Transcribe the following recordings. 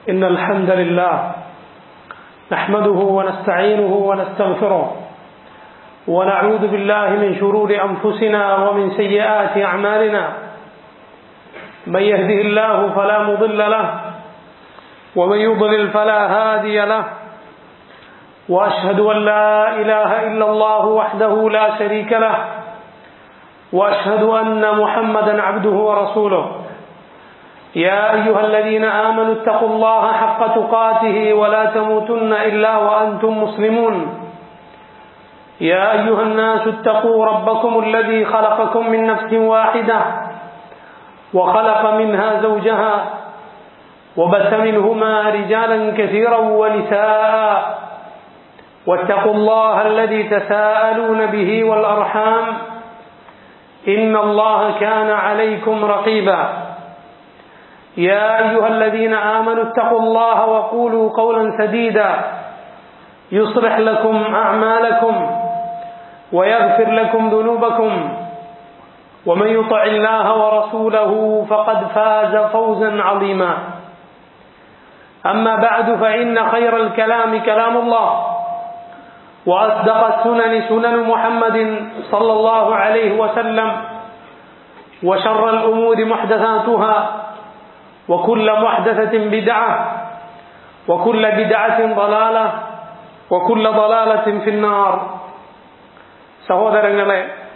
إن الحمد لله نحمده ونستعينه ونستغفره ونعوذ بالله من شرور أنفسنا ومن سيئات أعمالنا من يهده الله فلا مضل له ومن يضلل فلا هادي له وأشهد أن لا إله إلا الله وحده لا شريك له وأشهد أن محمدا عبده ورسوله يا أيها الذين آمنوا اتقوا الله حق تقاته ولا تموتن إلا وأنتم مسلمون يا أيها الناس اتقوا ربكم الذي خلقكم من نفس واحدة وخلق منها زوجها وبث منهما رجالا كثيرا ونساء واتقوا الله الذي تساءلون به والأرحام إن الله كان عليكم رقيبا يا أيها الذين آمنوا اتقوا الله وقولوا قولا سديدا يصلح لكم أعمالكم ويغفر لكم ذنوبكم ومن يطع الله ورسوله فقد فاز فوزا عظيما أما بعد فإن خير الكلام كلام الله وأصدق السنن سنن محمد صلى الله عليه وسلم وشر الأمور محدثاتها وكل محدثة بدعة وكل بدعة ضلالة وكل ضلالة في النار സഹോദരങ്ങളെ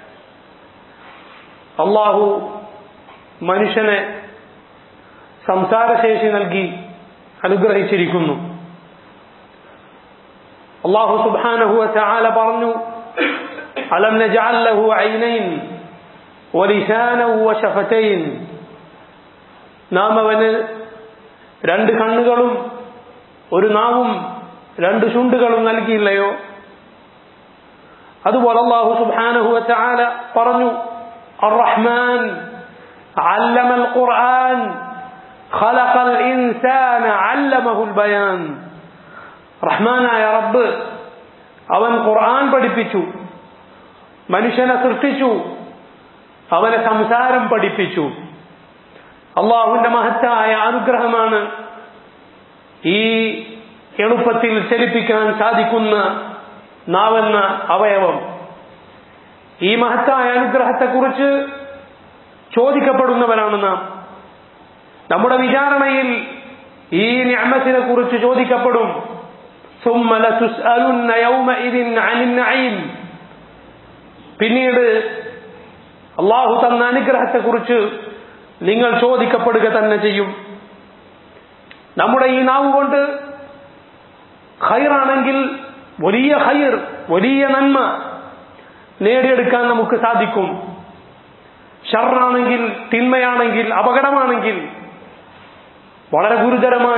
അള്ളാഹു മനുഷ്യനെ സംസാരശേഷി നൽകി അനുഗ്രഹിച്ചിരിക്കുന്നു അള്ളാഹു സുബാനഹു ചാല പറഞ്ഞു അലം നജഅൽ ലഹു ഐനൈൻ വലിസാനൻ വശഫതൈൻ നാം അവന് രണ്ട് കണ്ണുകളും ഒരു നാവും രണ്ട് ചുണ്ടുകളും നൽകിയില്ലയോ അതുപോലെ അള്ളാഹു സുബാനഹു ചാല പറഞ്ഞു الرحمن علم القرآن خلق الإنسان علمه البيان റഹ്മാനായ റബ്ബ് അവൻ ഖുർആൻ പഠിപ്പിച്ചു മനുഷ്യനെ സൃഷ്ടിച്ചു അവനെ സംസാരം പഠിപ്പിച്ചു അള്ളാഹുവിന്റെ മഹത്തായ അനുഗ്രഹമാണ് ഈ എളുപ്പത്തിൽ ചലിപ്പിക്കാൻ സാധിക്കുന്ന നാവെന്ന അവയവം ഈ മഹത്തായ അനുഗ്രഹത്തെക്കുറിച്ച് ചോദിക്കപ്പെടുന്നവരാണ് നാം നമ്മുടെ വിചാരണയിൽ ഈ ഞാമത്തിനെ കുറിച്ച് ചോദിക്കപ്പെടും പിന്നീട് അള്ളാഹു തന്ന അനുഗ്രഹത്തെക്കുറിച്ച് നിങ്ങൾ ചോദിക്കപ്പെടുക തന്നെ ചെയ്യും നമ്മുടെ ഈ നാവ് കൊണ്ട് ഖൈറാണെങ്കിൽ വലിയ ഖൈർ വലിയ നന്മ നേടിയെടുക്കാൻ നമുക്ക് സാധിക്കും ഷറാണെങ്കിൽ തിന്മയാണെങ്കിൽ അപകടമാണെങ്കിൽ വളരെ ഗുരുതരമായ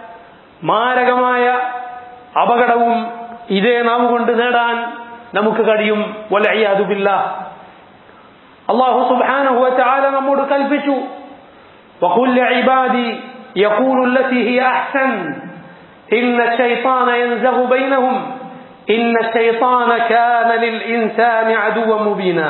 മാരകമായ അപകടവും ഇതേ നാം കൊണ്ട് നേടാൻ നമുക്ക് കഴിയും വലയ്യാതുമില്ല അള്ളാഹു സുബ്ഹാനഹു വതആല നമ്മോട് കൽപ്പിച്ചു وقل لعبادي يقول التي هي أحسن إن الشيطان ينزغ بينهم إن الشيطان كان للإنسان عدوا مبينا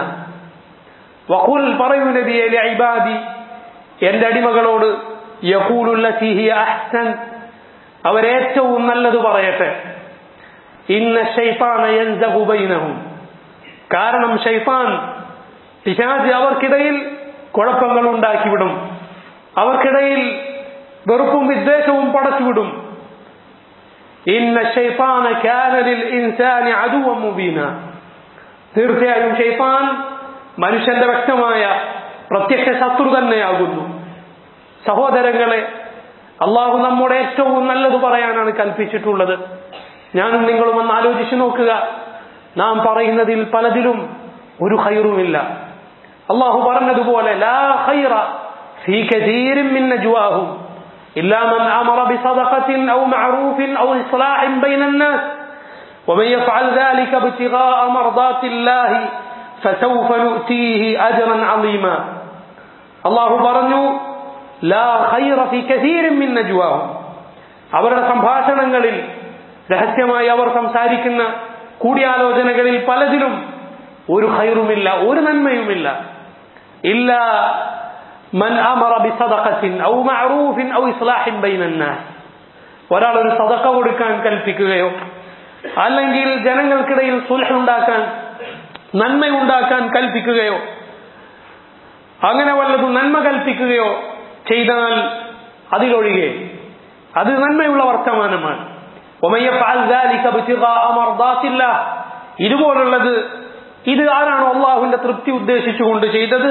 وقل പറയൂ നബിയെ لعبادي എൻ്റെ അടിമകളോട് يقول التي هي أحسن അവരേറ്റവും നല്ലത് പറയട്ടെ ഇന്ന ഷൈത്താന യൻസഹു ബൈനഹും കാരണം ഷൈത്താൻ പിശാജ് അവർക്കിടയിൽ കുഴപ്പങ്ങൾ ഉണ്ടാക്കിവിടും അവർക്കിടയിൽ വെറുപ്പും വിദ്വേഷവും പടച്ചുവിടും ഇന്ന ഷൈത്താന കാനലിൽ ഇൻസാനി അദുവം മുബീന തീർച്ചയായും ഷൈത്താൻ മനുഷ്യന്റെ വ്യക്തമായ പ്രത്യക്ഷ ശത്രു തന്നെയാകുന്നു സഹോദരങ്ങളെ അള്ളാഹു നമ്മുടെ ഏറ്റവും നല്ലത് പറയാനാണ് കൽപ്പിച്ചിട്ടുള്ളത് ഞാനും നിങ്ങളും ഒന്ന് ആലോചിച്ചു നോക്കുക നാം പറയുന്നതിൽ പലതിലും ഒരു ഖൈറുമില്ല അള്ളാഹു പറഞ്ഞതുപോലെ ലാ ഖൈറ ഫീ കസീരിൻ മിൻ നജ്വാഹും إلا من أمر بصدقة أو معروف أو إصلاح بين الناس ومن يفعل ذلك ابتغاء مرضات الله فسوف نؤتيه أجرا عظيما الله പറഞ്ഞു ലാ ഖൈറ ഫീ കസീരിൻ മിൻ നജ്വാഹും അവരുടെ സംഭാഷണങ്ങളിൽ രഹസ്യമായി അവർ സംസാരിക്കുന്ന കൂടിയാലോചനകളിൽ പലതിലും ഒരു ഖൈറുമില്ല ഒരു നന്മയുമില്ല ഇല്ല മൻ അമറ ബിസദഖത്തിൻ ഔ മഅറൂഫിൻ ഔ ഇസ്ലാഹിൻ ബൈനന്നാസ് ഒരാൾ ഒരു സതക്ക കൊടുക്കാൻ കൽപ്പിക്കുകയോ അല്ലെങ്കിൽ ജനങ്ങൾക്കിടയിൽ സുൽഹ ഉണ്ടാക്കാൻ നന്മയുണ്ടാക്കാൻ കൽപ്പിക്കുകയോ അങ്ങനെ വല്ലതും നന്മ കൽപ്പിക്കുകയോ ചെയ്താൽ അതിലൊഴികെ അത് നന്മയുള്ള വർത്തമാനമാണ് ഇതുപോലുള്ളത് ഇത് ആരാണോ അള്ളാഹുവിന്റെ തൃപ്തി ഉദ്ദേശിച്ചുകൊണ്ട് ചെയ്തത്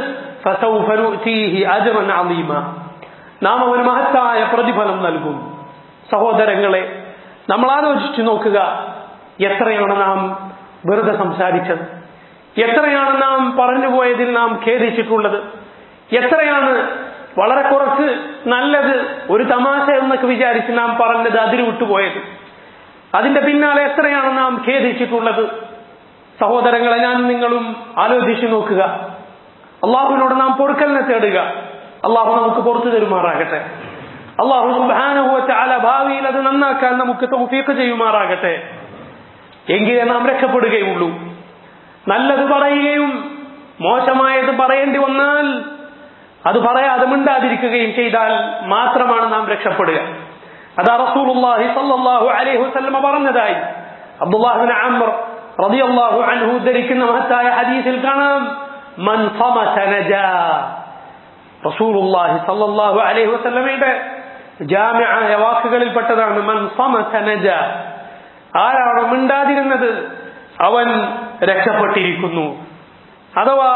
നാം അവന് മഹത്തായ പ്രതിഫലം നൽകും സഹോദരങ്ങളെ നമ്മൾ ആലോചിച്ചു നോക്കുക എത്രയാണ് നാം വെറുതെ സംസാരിച്ചത് എത്രയാണ് നാം പറഞ്ഞുപോയതിൽ നാം ഖേദിച്ചിട്ടുള്ളത് എത്രയാണ് വളരെ കുറച്ച് നല്ലത് ഒരു തമാശ എന്നൊക്കെ വിചാരിച്ച് നാം പറഞ്ഞത് അതിൽ വിട്ടുപോയത് അതിന്റെ പിന്നാലെ എത്രയാണ് നാം ഖേദിച്ചിട്ടുള്ളത് സഹോദരങ്ങളെ ഞാൻ നിങ്ങളും ആലോചിച്ചു നോക്കുക അള്ളാഹുവിനോട് നാം പൊറുക്കലിനെ തേടുക അള്ളാഹു നമുക്ക് പുറത്തു തരുമാറാകട്ടെ അള്ളാഹു സുബാനുഭവത്തെ അല ഭാവിയിൽ അത് നന്നാക്കാൻ നമുക്ക് തൗഫീഖ് ചെയ്യുമാറാകട്ടെ എങ്കിലേ നാം രക്ഷപ്പെടുകയുള്ളൂ നല്ലത് പറയുകയും മോശമായത് പറയേണ്ടി വന്നാൽ അത് പറയാതെ മിണ്ടാതിരിക്കുകയും ചെയ്താൽ മാത്രമാണ് നാം രക്ഷപ്പെടുക അതാ റസൂലുള്ളാഹി സല്ലല്ലാഹു അലൈഹി വസല്ലമ പറഞ്ഞതായി അബ്ദുല്ലാഹിബ്നു അംർ റളിയല്ലാഹു അൻഹു ഉദ്ധരിക്കുന്ന മഹത്തായ ഹദീസിൽ കാണാം മൻ സമത നജാ റസൂലുള്ളാഹി സല്ലല്ലാഹു അലൈഹി വസല്ലമയുടെ ജാമിആയ വാക്കുകളിൽപ്പെട്ടതാണ് മൻ സമത നജാ ആരാണോ മിണ്ടാതിരുന്നത് അവൻ രക്ഷപ്പെട്ടിരിക്കുന്നു അഥവാ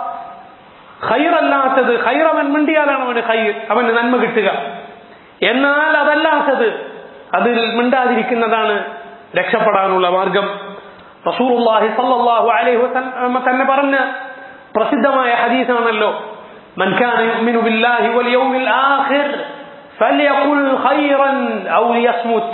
ഖൈറല്ലാത്തത് ഖൈർ അവൻ മിണ്ടിയാലാണ് അവന് ഖൈർ അവന് നന്മ കിട്ടുക എന്നാൽ അതല്ലാത്തത് അതിൽ മിണ്ടാതിരിക്കുന്നതാണ് രക്ഷപ്പെടാനുള്ള മാർഗം റസൂലുള്ളാഹി സല്ലല്ലാഹു അലൈഹി വസല്ലം തന്നെ പറഞ്ഞ പ്രസിദ്ധമായ ഹദീസാണല്ലോ من كان يؤمن بالله واليوم الآخر فليقل خيرا أو ليصمت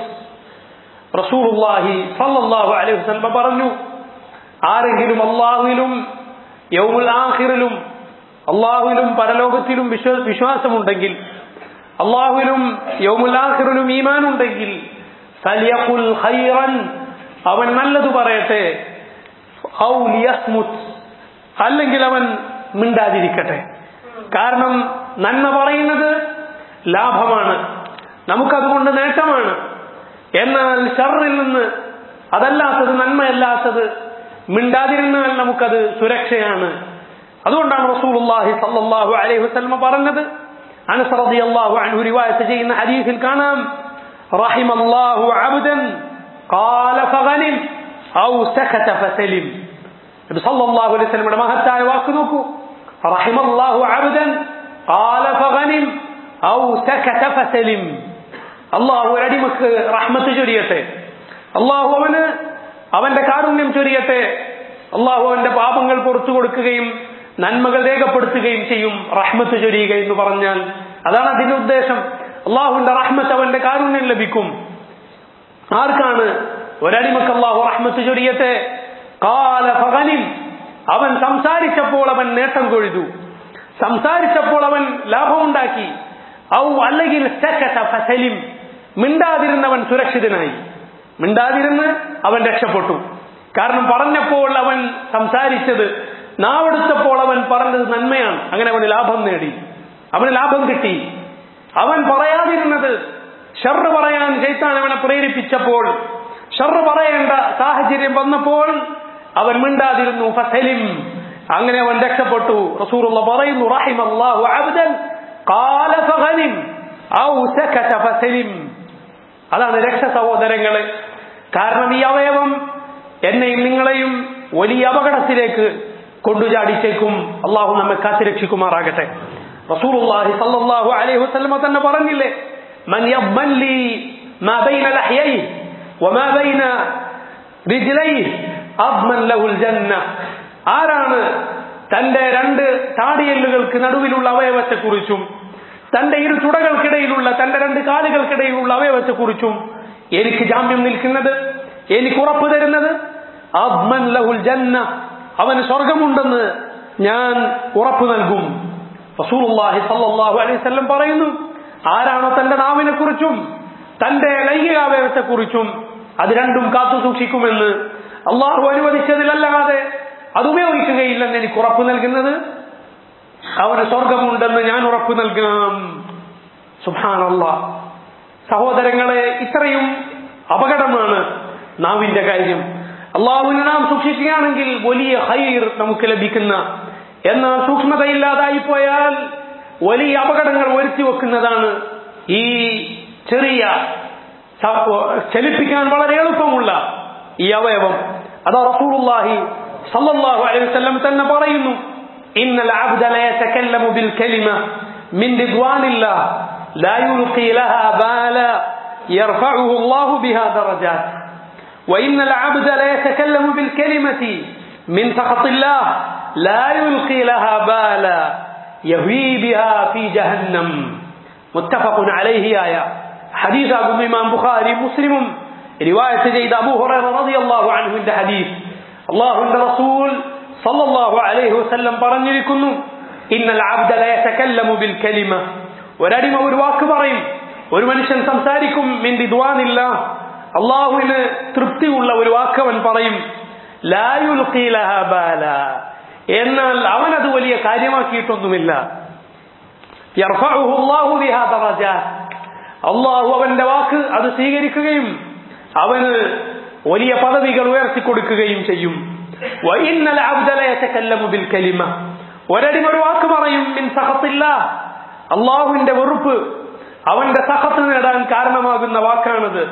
رسول الله صلى الله عليه وسلم പറഞ്ഞു ആരെങ്കിലും അള്ളാഹുവിലും യൗമുൽ ആഖിറിലും അള്ളാഹുവിലും പരലോകത്തിലും വിശ്വാസമുണ്ടെങ്കിൽ അള്ളാഹുവിലും യൗമുലാഹിറിലും ഈമാൻ ഉണ്ടെങ്കിൽ സലിയഖുൽ ഖൈറൻ അവൻ നല്ലത് പറയട്ടെ ഔ ലിയസ്മുത് അല്ലെങ്കിൽ അവൻ മിണ്ടാതിരിക്കട്ടെ കാരണം നന്മ പറയുന്നത് ലാഭമാണ് നമുക്കതുകൊണ്ട് നേട്ടമാണ് എന്നാൽ ഷറിൽ നിന്ന് അതല്ലാത്തത് നന്മയല്ലാത്തത് മിണ്ടാതിരുന്നാൽ നമുക്കത് സുരക്ഷയാണ് അതുകൊണ്ടാണ് റസൂലുള്ളാഹി സല്ലല്ലാഹു അലൈഹി വസല്ലം പറഞ്ഞത് അനസ് റളിയല്ലാഹു അൻഹു റിവായത്ത് ചെയ്യുന്ന ഹദീസിൽ കാണാം റഹിമല്ലാഹു അബ്ദൻ ഖാല ഫഗനിം ഔ സകത ഫസലിം നബി സല്ലല്ലാഹു അലൈഹി വസല്ലമയുടെ മഹത്തായ വാക്ക് നോക്കൂ റഹിമല്ലാഹു അബ്ദൻ ഖാല ഫഗനിം ഔ സകത ഫസലിം അള്ളാഹു ഒരടിമക്ക് റഹ്മത്ത് ചൊരിയട്ടെ അള്ളാഹു അവന് അവന്റെ കാരുണ്യം ചൊരിയട്ടെ അള്ളാഹു അവന്റെ പാപങ്ങൾ പുറത്തു കൊടുക്കുകയും നന്മകൾ രേഖപ്പെടുത്തുകയും ചെയ്യും റഹ്മത്ത് ചൊരിയുക എന്ന് പറഞ്ഞാൽ അതാണ് അതിന്റെ ഉദ്ദേശം അള്ളാഹുവിന്റെ റഹ്മത്ത് അവന്റെ കാരുണ്യം ലഭിക്കും ആർക്കാണ് ഒരടിമക്ക് അള്ളാഹു റഹ്മത്ത് ചൊരിയത്തെ കാല ഫകനിം അവൻ സംസാരിച്ചപ്പോൾ അവൻ നേട്ടം കൊഴുതു സംസാരിച്ചപ്പോൾ അവൻ ലാഭമുണ്ടാക്കി ഔ അല്ലെങ്കിൽ ഫസലിം മിണ്ടാതിരുന്നവൻ സുരക്ഷിതനായി മിണ്ടാതിരുന്ന് അവൻ രക്ഷപ്പെട്ടു കാരണം പറഞ്ഞപ്പോൾ അവൻ സംസാരിച്ചത് നാവെടുത്തപ്പോൾ അവൻ പറഞ്ഞത് നന്മയാണ് അങ്ങനെ അവന് ലാഭം നേടി അവന് ലാഭം കിട്ടി അവൻ പറയാതിരുന്നത് ഷർറ് പറയാൻ ചൈത്താൻ അവനെ പ്രേരിപ്പിച്ചപ്പോൾ ഷർറ് പറയേണ്ട സാഹചര്യം വന്നപ്പോൾ അവൻ മിണ്ടാതിരുന്നു ഫസലിം അങ്ങനെ അവൻ രക്ഷപ്പെട്ടു റസൂറുള്ള പറയുന്നു റഹിം അള്ളാഹു അബ്ദൻ ഖാല ഫഗനിം ഔ സകത ഫസലിം അതാണ് രക്ഷ സഹോദരങ്ങളെ കാരണം ഈ അവയവം എന്നെയും നിങ്ങളെയും വലിയ അപകടത്തിലേക്ക് കൊണ്ടുചാടിച്ചേക്കും അള്ളാഹു നമ്മെ കാത്തിരക്ഷിക്കുമാറാകട്ടെ റസൂലുള്ളാഹി സല്ലല്ലാഹു അലൈഹി വസല്ലമ തന്നെ പറഞ്ഞില്ലേ മൻ യബ്ബൻ ലി മാ ബൈന ലഹ്യൈ വമാ ബൈന റിജ്ലൈ അദ്മൻ ലഹുൽ ജന്ന ആരാണ് തന്റെ രണ്ട് താടിയെല്ലുകൾക്ക് നടുവിലുള്ള അവയവത്തെക്കുറിച്ചും തന്റെ ഇരു തുടകൾക്കിടയിലുള്ള തന്റെ രണ്ട് കാലുകൾക്കിടയിലുള്ള അവയവത്തെക്കുറിച്ചും എനിക്ക് ജാമ്യം നിൽക്കുന്നത് എനിക്ക് ഉറപ്പ് തരുന്നത് അദ്മൻ ലഹുൽ ജന്ന അവന് സ്വർഗമുണ്ടെന്ന് ഞാൻ ഉറപ്പു നൽകും റസൂലുള്ളാഹി സല്ലല്ലാഹു അലൈഹി വസല്ലം പറയുന്നു ആരാണോ തന്റെ നാവിനെ കുറിച്ചും തന്റെ ലൈംഗികാവയവത്തെ കുറിച്ചും അത് രണ്ടും കാത്തു സൂക്ഷിക്കുമെന്ന് അള്ളാഹു അനുവദിച്ചതിലല്ലാതെ അത് ഉപയോഗിക്കുകയില്ലെന്ന് എനിക്ക് ഉറപ്പ് നൽകുന്നത് അവന് സ്വർഗമുണ്ടെന്ന് ഞാൻ ഉറപ്പ് നൽകാം സുഭാനല്ല സഹോദരങ്ങളെ ഇത്രയും അപകടമാണ് നാവിന്റെ കാര്യം അള്ളാഹുവിനെ നാം സൂക്ഷിക്കുകയാണെങ്കിൽ വലിയ ഹൈർ നമുക്ക് ലഭിക്കുന്ന എന്നാൽ സൂക്ഷ്മതയില്ലാതായി പോയാൽ വലിയ അപകടങ്ങൾ വരുത്തി വെക്കുന്നതാണ് ഈ ചെറിയ ചലിപ്പിക്കാൻ വളരെ എളുപ്പമുള്ള ഈ അവയവം അതാ റസൂലുള്ളാഹി സല്ലല്ലാഹു അലൈഹി വസല്ലം തന്നെ പറയുന്നു ഇന്നൽ അബ്ദ ല യതകല്ലമു ബിൽ കലിമ മിൻ റിദ്വാനില്ലാ لا يلقي لها بالا يرفعه الله بها درجات وإن العبد لا يتكلم بالكلمة من سخط الله لا يلقي لها بالا يهوي بها في جهنم متفق عليه آية حديث أبو الإمام بخاري مسلم رواية جيد أبو هريرة رضي الله عنه عند حديث الله عند رسول صلى الله عليه وسلم പറഞ്ഞിരിക്കുന്നു إن العبد لا يتكلم بالكلمة ഒരടിമ ഒരു വാക്ക് പറയും ഒരു മനുഷ്യൻ സംസാരിക്കും മിൻ റിദ്വാനില്ല അള്ളാഹുവിന് തൃപ്തിയുള്ള ഒരു വാക്ക് അവൻ പറയും ബാല എന്നാൽ അവൻ അത് വലിയ കാര്യമാക്കിയിട്ടൊന്നുമില്ല അള്ളാഹു അവന്റെ വാക്ക് അത് സ്വീകരിക്കുകയും അവന് വലിയ പദവികൾ ഉയർത്തിക്കൊടുക്കുകയും ചെയ്യും ഒരടിമ ഒരു വാക്ക് പറയും മിൻ സഹത്തില്ല അള്ളാഹുവിന്റെ വെറുപ്പ് അവന്റെ സഹത്ത് നേടാൻ കാരണമാകുന്ന വാക്കാണത്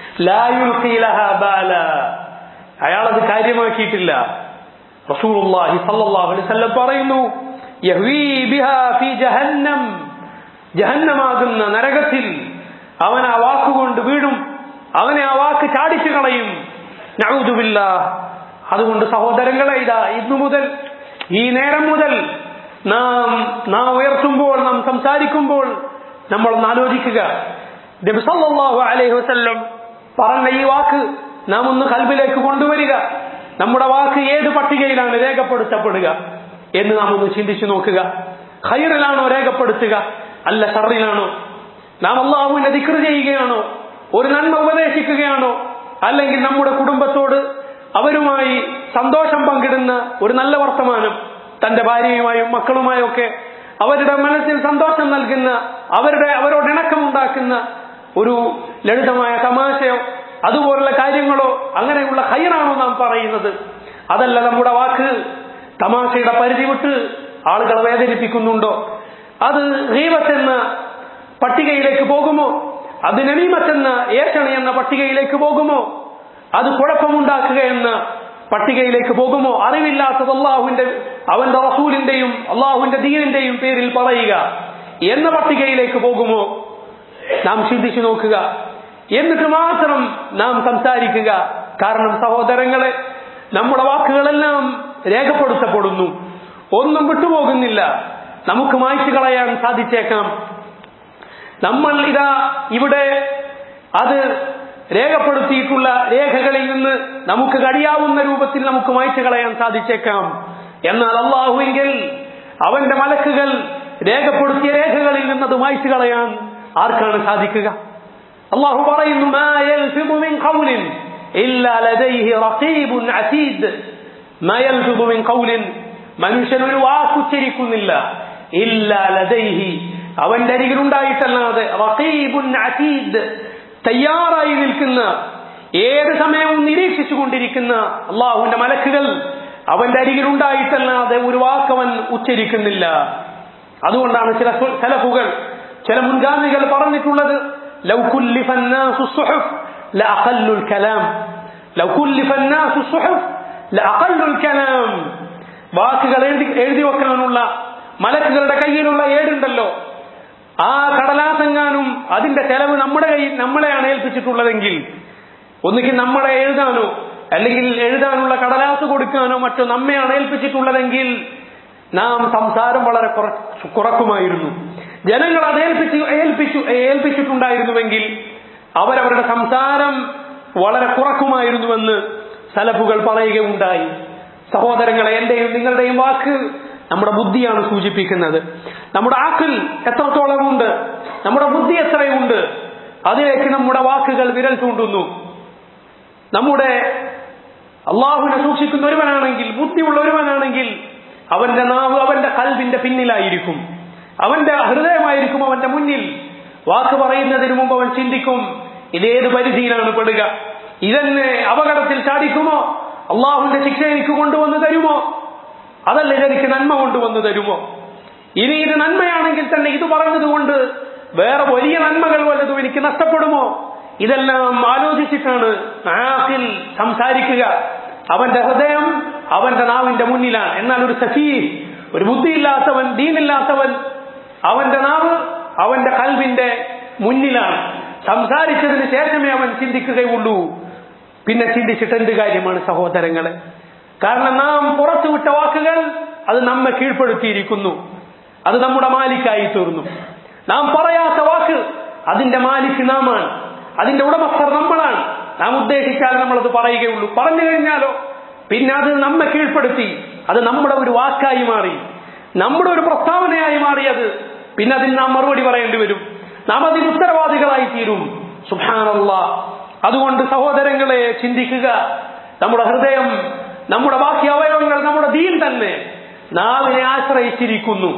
അയാളത് കാര്യമാക്കിയിട്ടില്ല റസൂലുള്ളാഹി സല്ലല്ലാഹു അലൈഹി വസല്ലം പറയുന്നു യഹ്വീ ബിഹാ ഫീ ജഹന്നം ജഹന്നമാകുന്ന നരകത്തിൽ അവൻ ആ വാക്കുകൊണ്ട് വീഴും അവനെ ആ വാക്ക് ചാടിച്ചു കളയും നഊദുബില്ല അതുകൊണ്ട് സഹോദരങ്ങളെ ഇതാ ഇന്നു മുതൽ ഈ നേരം മുതൽ നാം നാം ഉയർത്തുമ്പോൾ നാം സംസാരിക്കുമ്പോൾ നമ്മൾ ഒന്ന് ആലോചിക്കുക നബി സല്ലല്ലാഹു അലൈഹി വസല്ലം പറഞ്ഞ ഈ വാക്ക് നാം ഒന്ന് കൽബിലേക്ക് കൊണ്ടുവരിക നമ്മുടെ വാക്ക് ഏത് പട്ടികയിലാണ് രേഖപ്പെടുത്തപ്പെടുക എന്ന് നാം ഒന്ന് ചിന്തിച്ചു നോക്കുക ഖൈറിലാണോ രേഖപ്പെടുത്തുക അല്ല ഷറിലാണോ നാം അള്ളാഹുവിന്റെ ദിക്ർ ചെയ്യുകയാണോ ഒരു നന്മ ഉപദേശിക്കുകയാണോ അല്ലെങ്കിൽ നമ്മുടെ കുടുംബത്തോട് അവരുമായി സന്തോഷം പങ്കിടുന്ന ഒരു നല്ല വർത്തമാനം തന്റെ ഭാര്യയുമായും മക്കളുമായും ഒക്കെ അവരുടെ മനസ്സിൽ സന്തോഷം നൽകുന്ന അവരുടെ അവരോട് ഇണക്കമുണ്ടാക്കുന്ന ഒരു ലളിതമായ തമാശയോ അതുപോലുള്ള കാര്യങ്ങളോ അങ്ങനെയുള്ള ഹൈറാണോ നാം പറയുന്നത് അതല്ല നമ്മുടെ വാക്ക് തമാശയുടെ പരിധി വിട്ട് ആളുകളെ വേദനിപ്പിക്കുന്നുണ്ടോ അത് റീവത്തെന്ന പട്ടികയിലേക്ക് പോകുമോ അത് നമീമത്തെന്ന ഏഷണി എന്ന പട്ടികയിലേക്ക് പോകുമോ അത് കുഴപ്പമുണ്ടാക്കുക എന്ന പട്ടികയിലേക്ക് പോകുമോ അറിവില്ലാത്തത് അള്ളാഹുവിന്റെ അവന്റെ റസൂലിന്റെയും അള്ളാഹുവിന്റെ ദീനിന്റെയും പേരിൽ പറയുക എന്ന പട്ടികയിലേക്ക് പോകുമോ നാം ചിന്തിച്ചു നോക്കുക എന്നിട്ട് മാത്രം നാം സംസാരിക്കുക കാരണം സഹോദരങ്ങളെ നമ്മുടെ വാക്കുകളെല്ലാം രേഖപ്പെടുത്തപ്പെടുന്നു ഒന്നും വിട്ടുപോകുന്നില്ല നമുക്ക് മായ്ച്ചു കളയാൻ സാധിച്ചേക്കാം നമ്മൾ ഇതാ ഇവിടെ അത് രേഖപ്പെടുത്തിയിട്ടുള്ള രേഖകളിൽ നിന്ന് നമുക്ക് കഴിയാവുന്ന രൂപത്തിൽ നമുക്ക് മായ്ച്ചു കളയാൻ സാധിച്ചേക്കാം എന്നാൽ അള്ളാഹുവെങ്കിൽ അവന്റെ മലക്കുകൾ രേഖപ്പെടുത്തിയ രേഖകളിൽ നിന്ന് അത് മായ്ച്ചു കളയാൻ ആർക്കാണ് സാധിക്കുക അള്ളാഹു പറയുന്നു "മാ യൽഫിദു മിൻ ഖൗലിൻ ഇല്ലാ ലദൈഹി റഖീബുൻ അതീദ്." മാ യൽഫിദു മിൻ ഖൗലിൻ മനുഷ്യൻ ഒരു വാക്കുച്ചരിക്കുന്നില്ല ഇല്ലാ ലദൈഹി അവന്റെ അരികിൽ ഉണ്ടായിട്ടല്ലാതെ റഖീബുൻ അതീദ് തയ്യാറായി നിൽക്കുന്ന ഏത് സമയവും നിരീക്ഷിച്ചു കൊണ്ടിരിക്കുന്ന അള്ളാഹുവിന്റെ മലക്കുകൾ അവന്റെ അരികിൽ ഉണ്ടായിട്ടല്ലാതെ ഒരു വാക്കവൻ ഉച്ചരിക്കുന്നില്ല അതുകൊണ്ടാണ് ചില സലഫുകൾ ചില മുൻഗാമികൾ പറഞ്ഞിട്ടുള്ളത് ലൗ കുല്ലിഫ الناس الصحف لأقل الكلام ലൗ കുല്ലിഫ الناس الصحف لأقل الكلام വാക്കുകൾ എഴുതി എഴുതി വെക്കാനുള്ള മലക്കുകളുടെ കയ്യിലുള്ള ഏടുണ്ടല്ലോ ആ കടലാസെങ്ങാനും അതിന്റെ ചെലവ് നമ്മുടെ കയ്യിൽ നമ്മളെയാണ് ഏൽപ്പിച്ചിട്ടുള്ളതെങ്കിൽ ഒന്നുകിൽ നമ്മളെ എഴുതാനോ അല്ലെങ്കിൽ എഴുതാനുള്ള കടലാസ് കൊടുക്കാനോ മറ്റോ നമ്മയാണ് ഏൽപ്പിച്ചിട്ടുള്ളതെങ്കിൽ നാം സംസാരം വളരെ കുറ- കുറക്കുമായിരുന്നു ജനങ്ങൾ അത് ഏൽപ്പിച്ച് ഏൽപ്പിച്ചു ഏൽപ്പിച്ചിട്ടുണ്ടായിരുന്നുവെങ്കിൽ അവരവരുടെ സംസാരം വളരെ കുറക്കുമായിരുന്നുവെന്ന് സലഫുകൾ പറയുകയുണ്ടായി സഹോദരങ്ങളെ എന്റെയും നിങ്ങളുടെയും വാക്ക് നമ്മുടെ ബുദ്ധിയാണ് സൂചിപ്പിക്കുന്നത് നമ്മുടെ ആക്കിൽ എത്രത്തോളമുണ്ട് നമ്മുടെ ബുദ്ധി എത്രയുണ്ട് അതിലേക്ക് നമ്മുടെ വാക്കുകൾ വിരൽ ചൂണ്ടുന്നു നമ്മുടെ അള്ളാഹുവിനെ സൂക്ഷിക്കുന്ന ഒരുവനാണെങ്കിൽ ബുദ്ധിയുള്ള ഒരുവനാണെങ്കിൽ അവന്റെ നാവ് അവന്റെ കൽവിന്റെ പിന്നിലായിരിക്കും അവന്റെ ഹൃദയമായിരിക്കും അവന്റെ മുന്നിൽ വാക്ക് പറയുന്നതിന് മുമ്പ് അവൻ ചിന്തിക്കും ഇതേത് പരിധിയിലാണ് പെടുക ഇതെന്നെ അപകടത്തിൽ ചാടിക്കുമോ അള്ളാഹുവിന്റെ ശിക്ഷ എനിക്ക് കൊണ്ടുവന്ന് തരുമോ അതല്ല ഇതെനിക്ക് നന്മ കൊണ്ടുവന്ന് തരുമോ ഇനി ഇത് നന്മയാണെങ്കിൽ തന്നെ ഇത് പറഞ്ഞതുകൊണ്ട് വേറെ വലിയ നന്മകൾ വല്ലതും എനിക്ക് നഷ്ടപ്പെടുമോ ഇതെല്ലാം ആലോചിച്ചിട്ടാണ് ആഖിൽ സംസാരിക്കുക അവന്റെ ഹൃദയം അവന്റെ നാവിന്റെ മുന്നിലാണ് എന്നാൽ ഒരു സഫീ ഒരു ബുദ്ധിയില്ലാത്തവൻ ദീനില്ലാത്തവൻ അവന്റെ നാവ് അവന്റെ കൽവിന്റെ മുന്നിലാണ് സംസാരിച്ചതിന് ശേഷമേ അവൻ ചിന്തിക്കുകയുള്ളൂ പിന്നെ ചിന്തിച്ചിട്ട് എന്ത് കാര്യമാണ് സഹോദരങ്ങളെ കാരണം നാം പുറത്തുവിട്ട വാക്കുകൾ അത് നമ്മെ കീഴ്പ്പെടുത്തിയിരിക്കുന്നു അത് നമ്മുടെ മാലിക്കായി തീർന്നു നാം പറയാത്ത വാക്ക് അതിന്റെ മാലിക്ക് നാമാണ് അതിന്റെ ഉടമസ്ഥർ നമ്മളാണ് നാം ഉദ്ദേശിച്ചാൽ നമ്മളത് പറയുകയുള്ളൂ പറഞ്ഞു കഴിഞ്ഞാലോ പിന്നെ അത് നമ്മെ കീഴ്പ്പെടുത്തി അത് നമ്മുടെ ഒരു വാക്കായി മാറി നമ്മുടെ ഒരു പ്രസ്താവനയായി മാറിയത് പിന്നെ അതിന് നാം മറുപടി പറയേണ്ടി വരും നാം അതിന് ഉത്തരവാദികളായി തീരും സുഭാനല്ല അതുകൊണ്ട് സഹോദരങ്ങളെ ചിന്തിക്കുക നമ്മുടെ ഹൃദയം നമ്മുടെ ബാക്കി അവയവങ്ങൾ നമ്മുടെ ദീൻ തന്നെ നാവിനെ ആശ്രയിച്ചിരിക്കുന്നു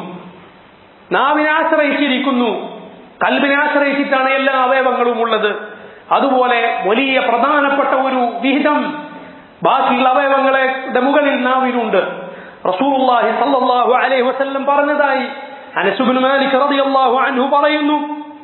നാവിനെ ആശ്രയിച്ചിരിക്കുന്നു കൽബിനെ ആശ്രയിച്ചിട്ടാണ് എല്ലാ അവയവങ്ങളും ഉള്ളത് അതുപോലെ വലിയ പ്രധാനപ്പെട്ട ഒരു വിഹിതം ബാക്കിയുള്ള അവയവങ്ങളെ മുകളിൽ നാവിനുണ്ട് റസൂലുള്ളാഹി സല്ലല്ലാഹു അലൈഹി വസല്ലം പറഞ്ഞതായി അനസ് ഇബ്നു മാലിക് റളിയല്ലാഹു അൻഹു പറയുന്നു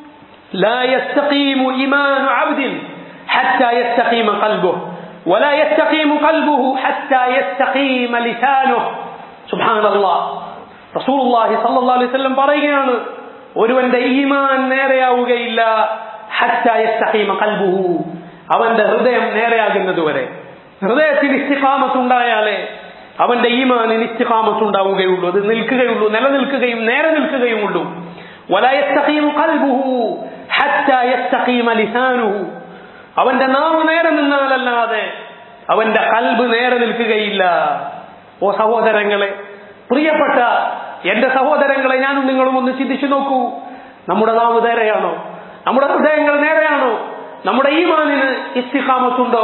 لا يستقيم إيمان عبد حتى يستقيم قلبه ولا يستقيم قلبه حتى يستقيم لسانه سبحان الله رسول الله صلى الله عليه وسلم പറയുകയാണ് ഒരുവന്റെ ഈമാൻ നേരെയാവുകയില്ല ഹത്ത യസ്തഖീമ ഖൽബുഹു അവന്റെ ഹൃദയം നേരെയാകുന്നതുവരെ ഹൃദയത്തിൽ ഇസ്തിഖാമത്ത് ഉണ്ടായാലേ അവന്റെ ഈമാനിന് ഇസ്തിഖാമത്ത് ഉണ്ടാവുകയുള്ളൂ അത് നിൽക്കുകയുള്ളൂ നിലനിൽക്കുകയും നേരെ നിൽക്കുകയും ഉള്ളൂ ولا يستقيم قلبه حتى يستقيم لسانه അവന്റെ നാവ് നേരെ നിന്നാലല്ലാതെ അവന്റെ കൽബ് നേരെ നിൽക്കുകയില്ല ഓ സഹോദരങ്ങളെ പ്രിയപ്പെട്ട എന്റെ സഹോദരങ്ങളെ ഞാനും നിങ്ങളും ഒന്ന് ചിന്തിച്ചു നോക്കൂ നമ്മുടെ നാവ് നേരെയാണോ നമ്മുടെ ഹൃദയങ്ങൾ നേരെയാണോ നമ്മുടെ ഈമാനിന് ഇസ്തിഖാമത്തുണ്ടോ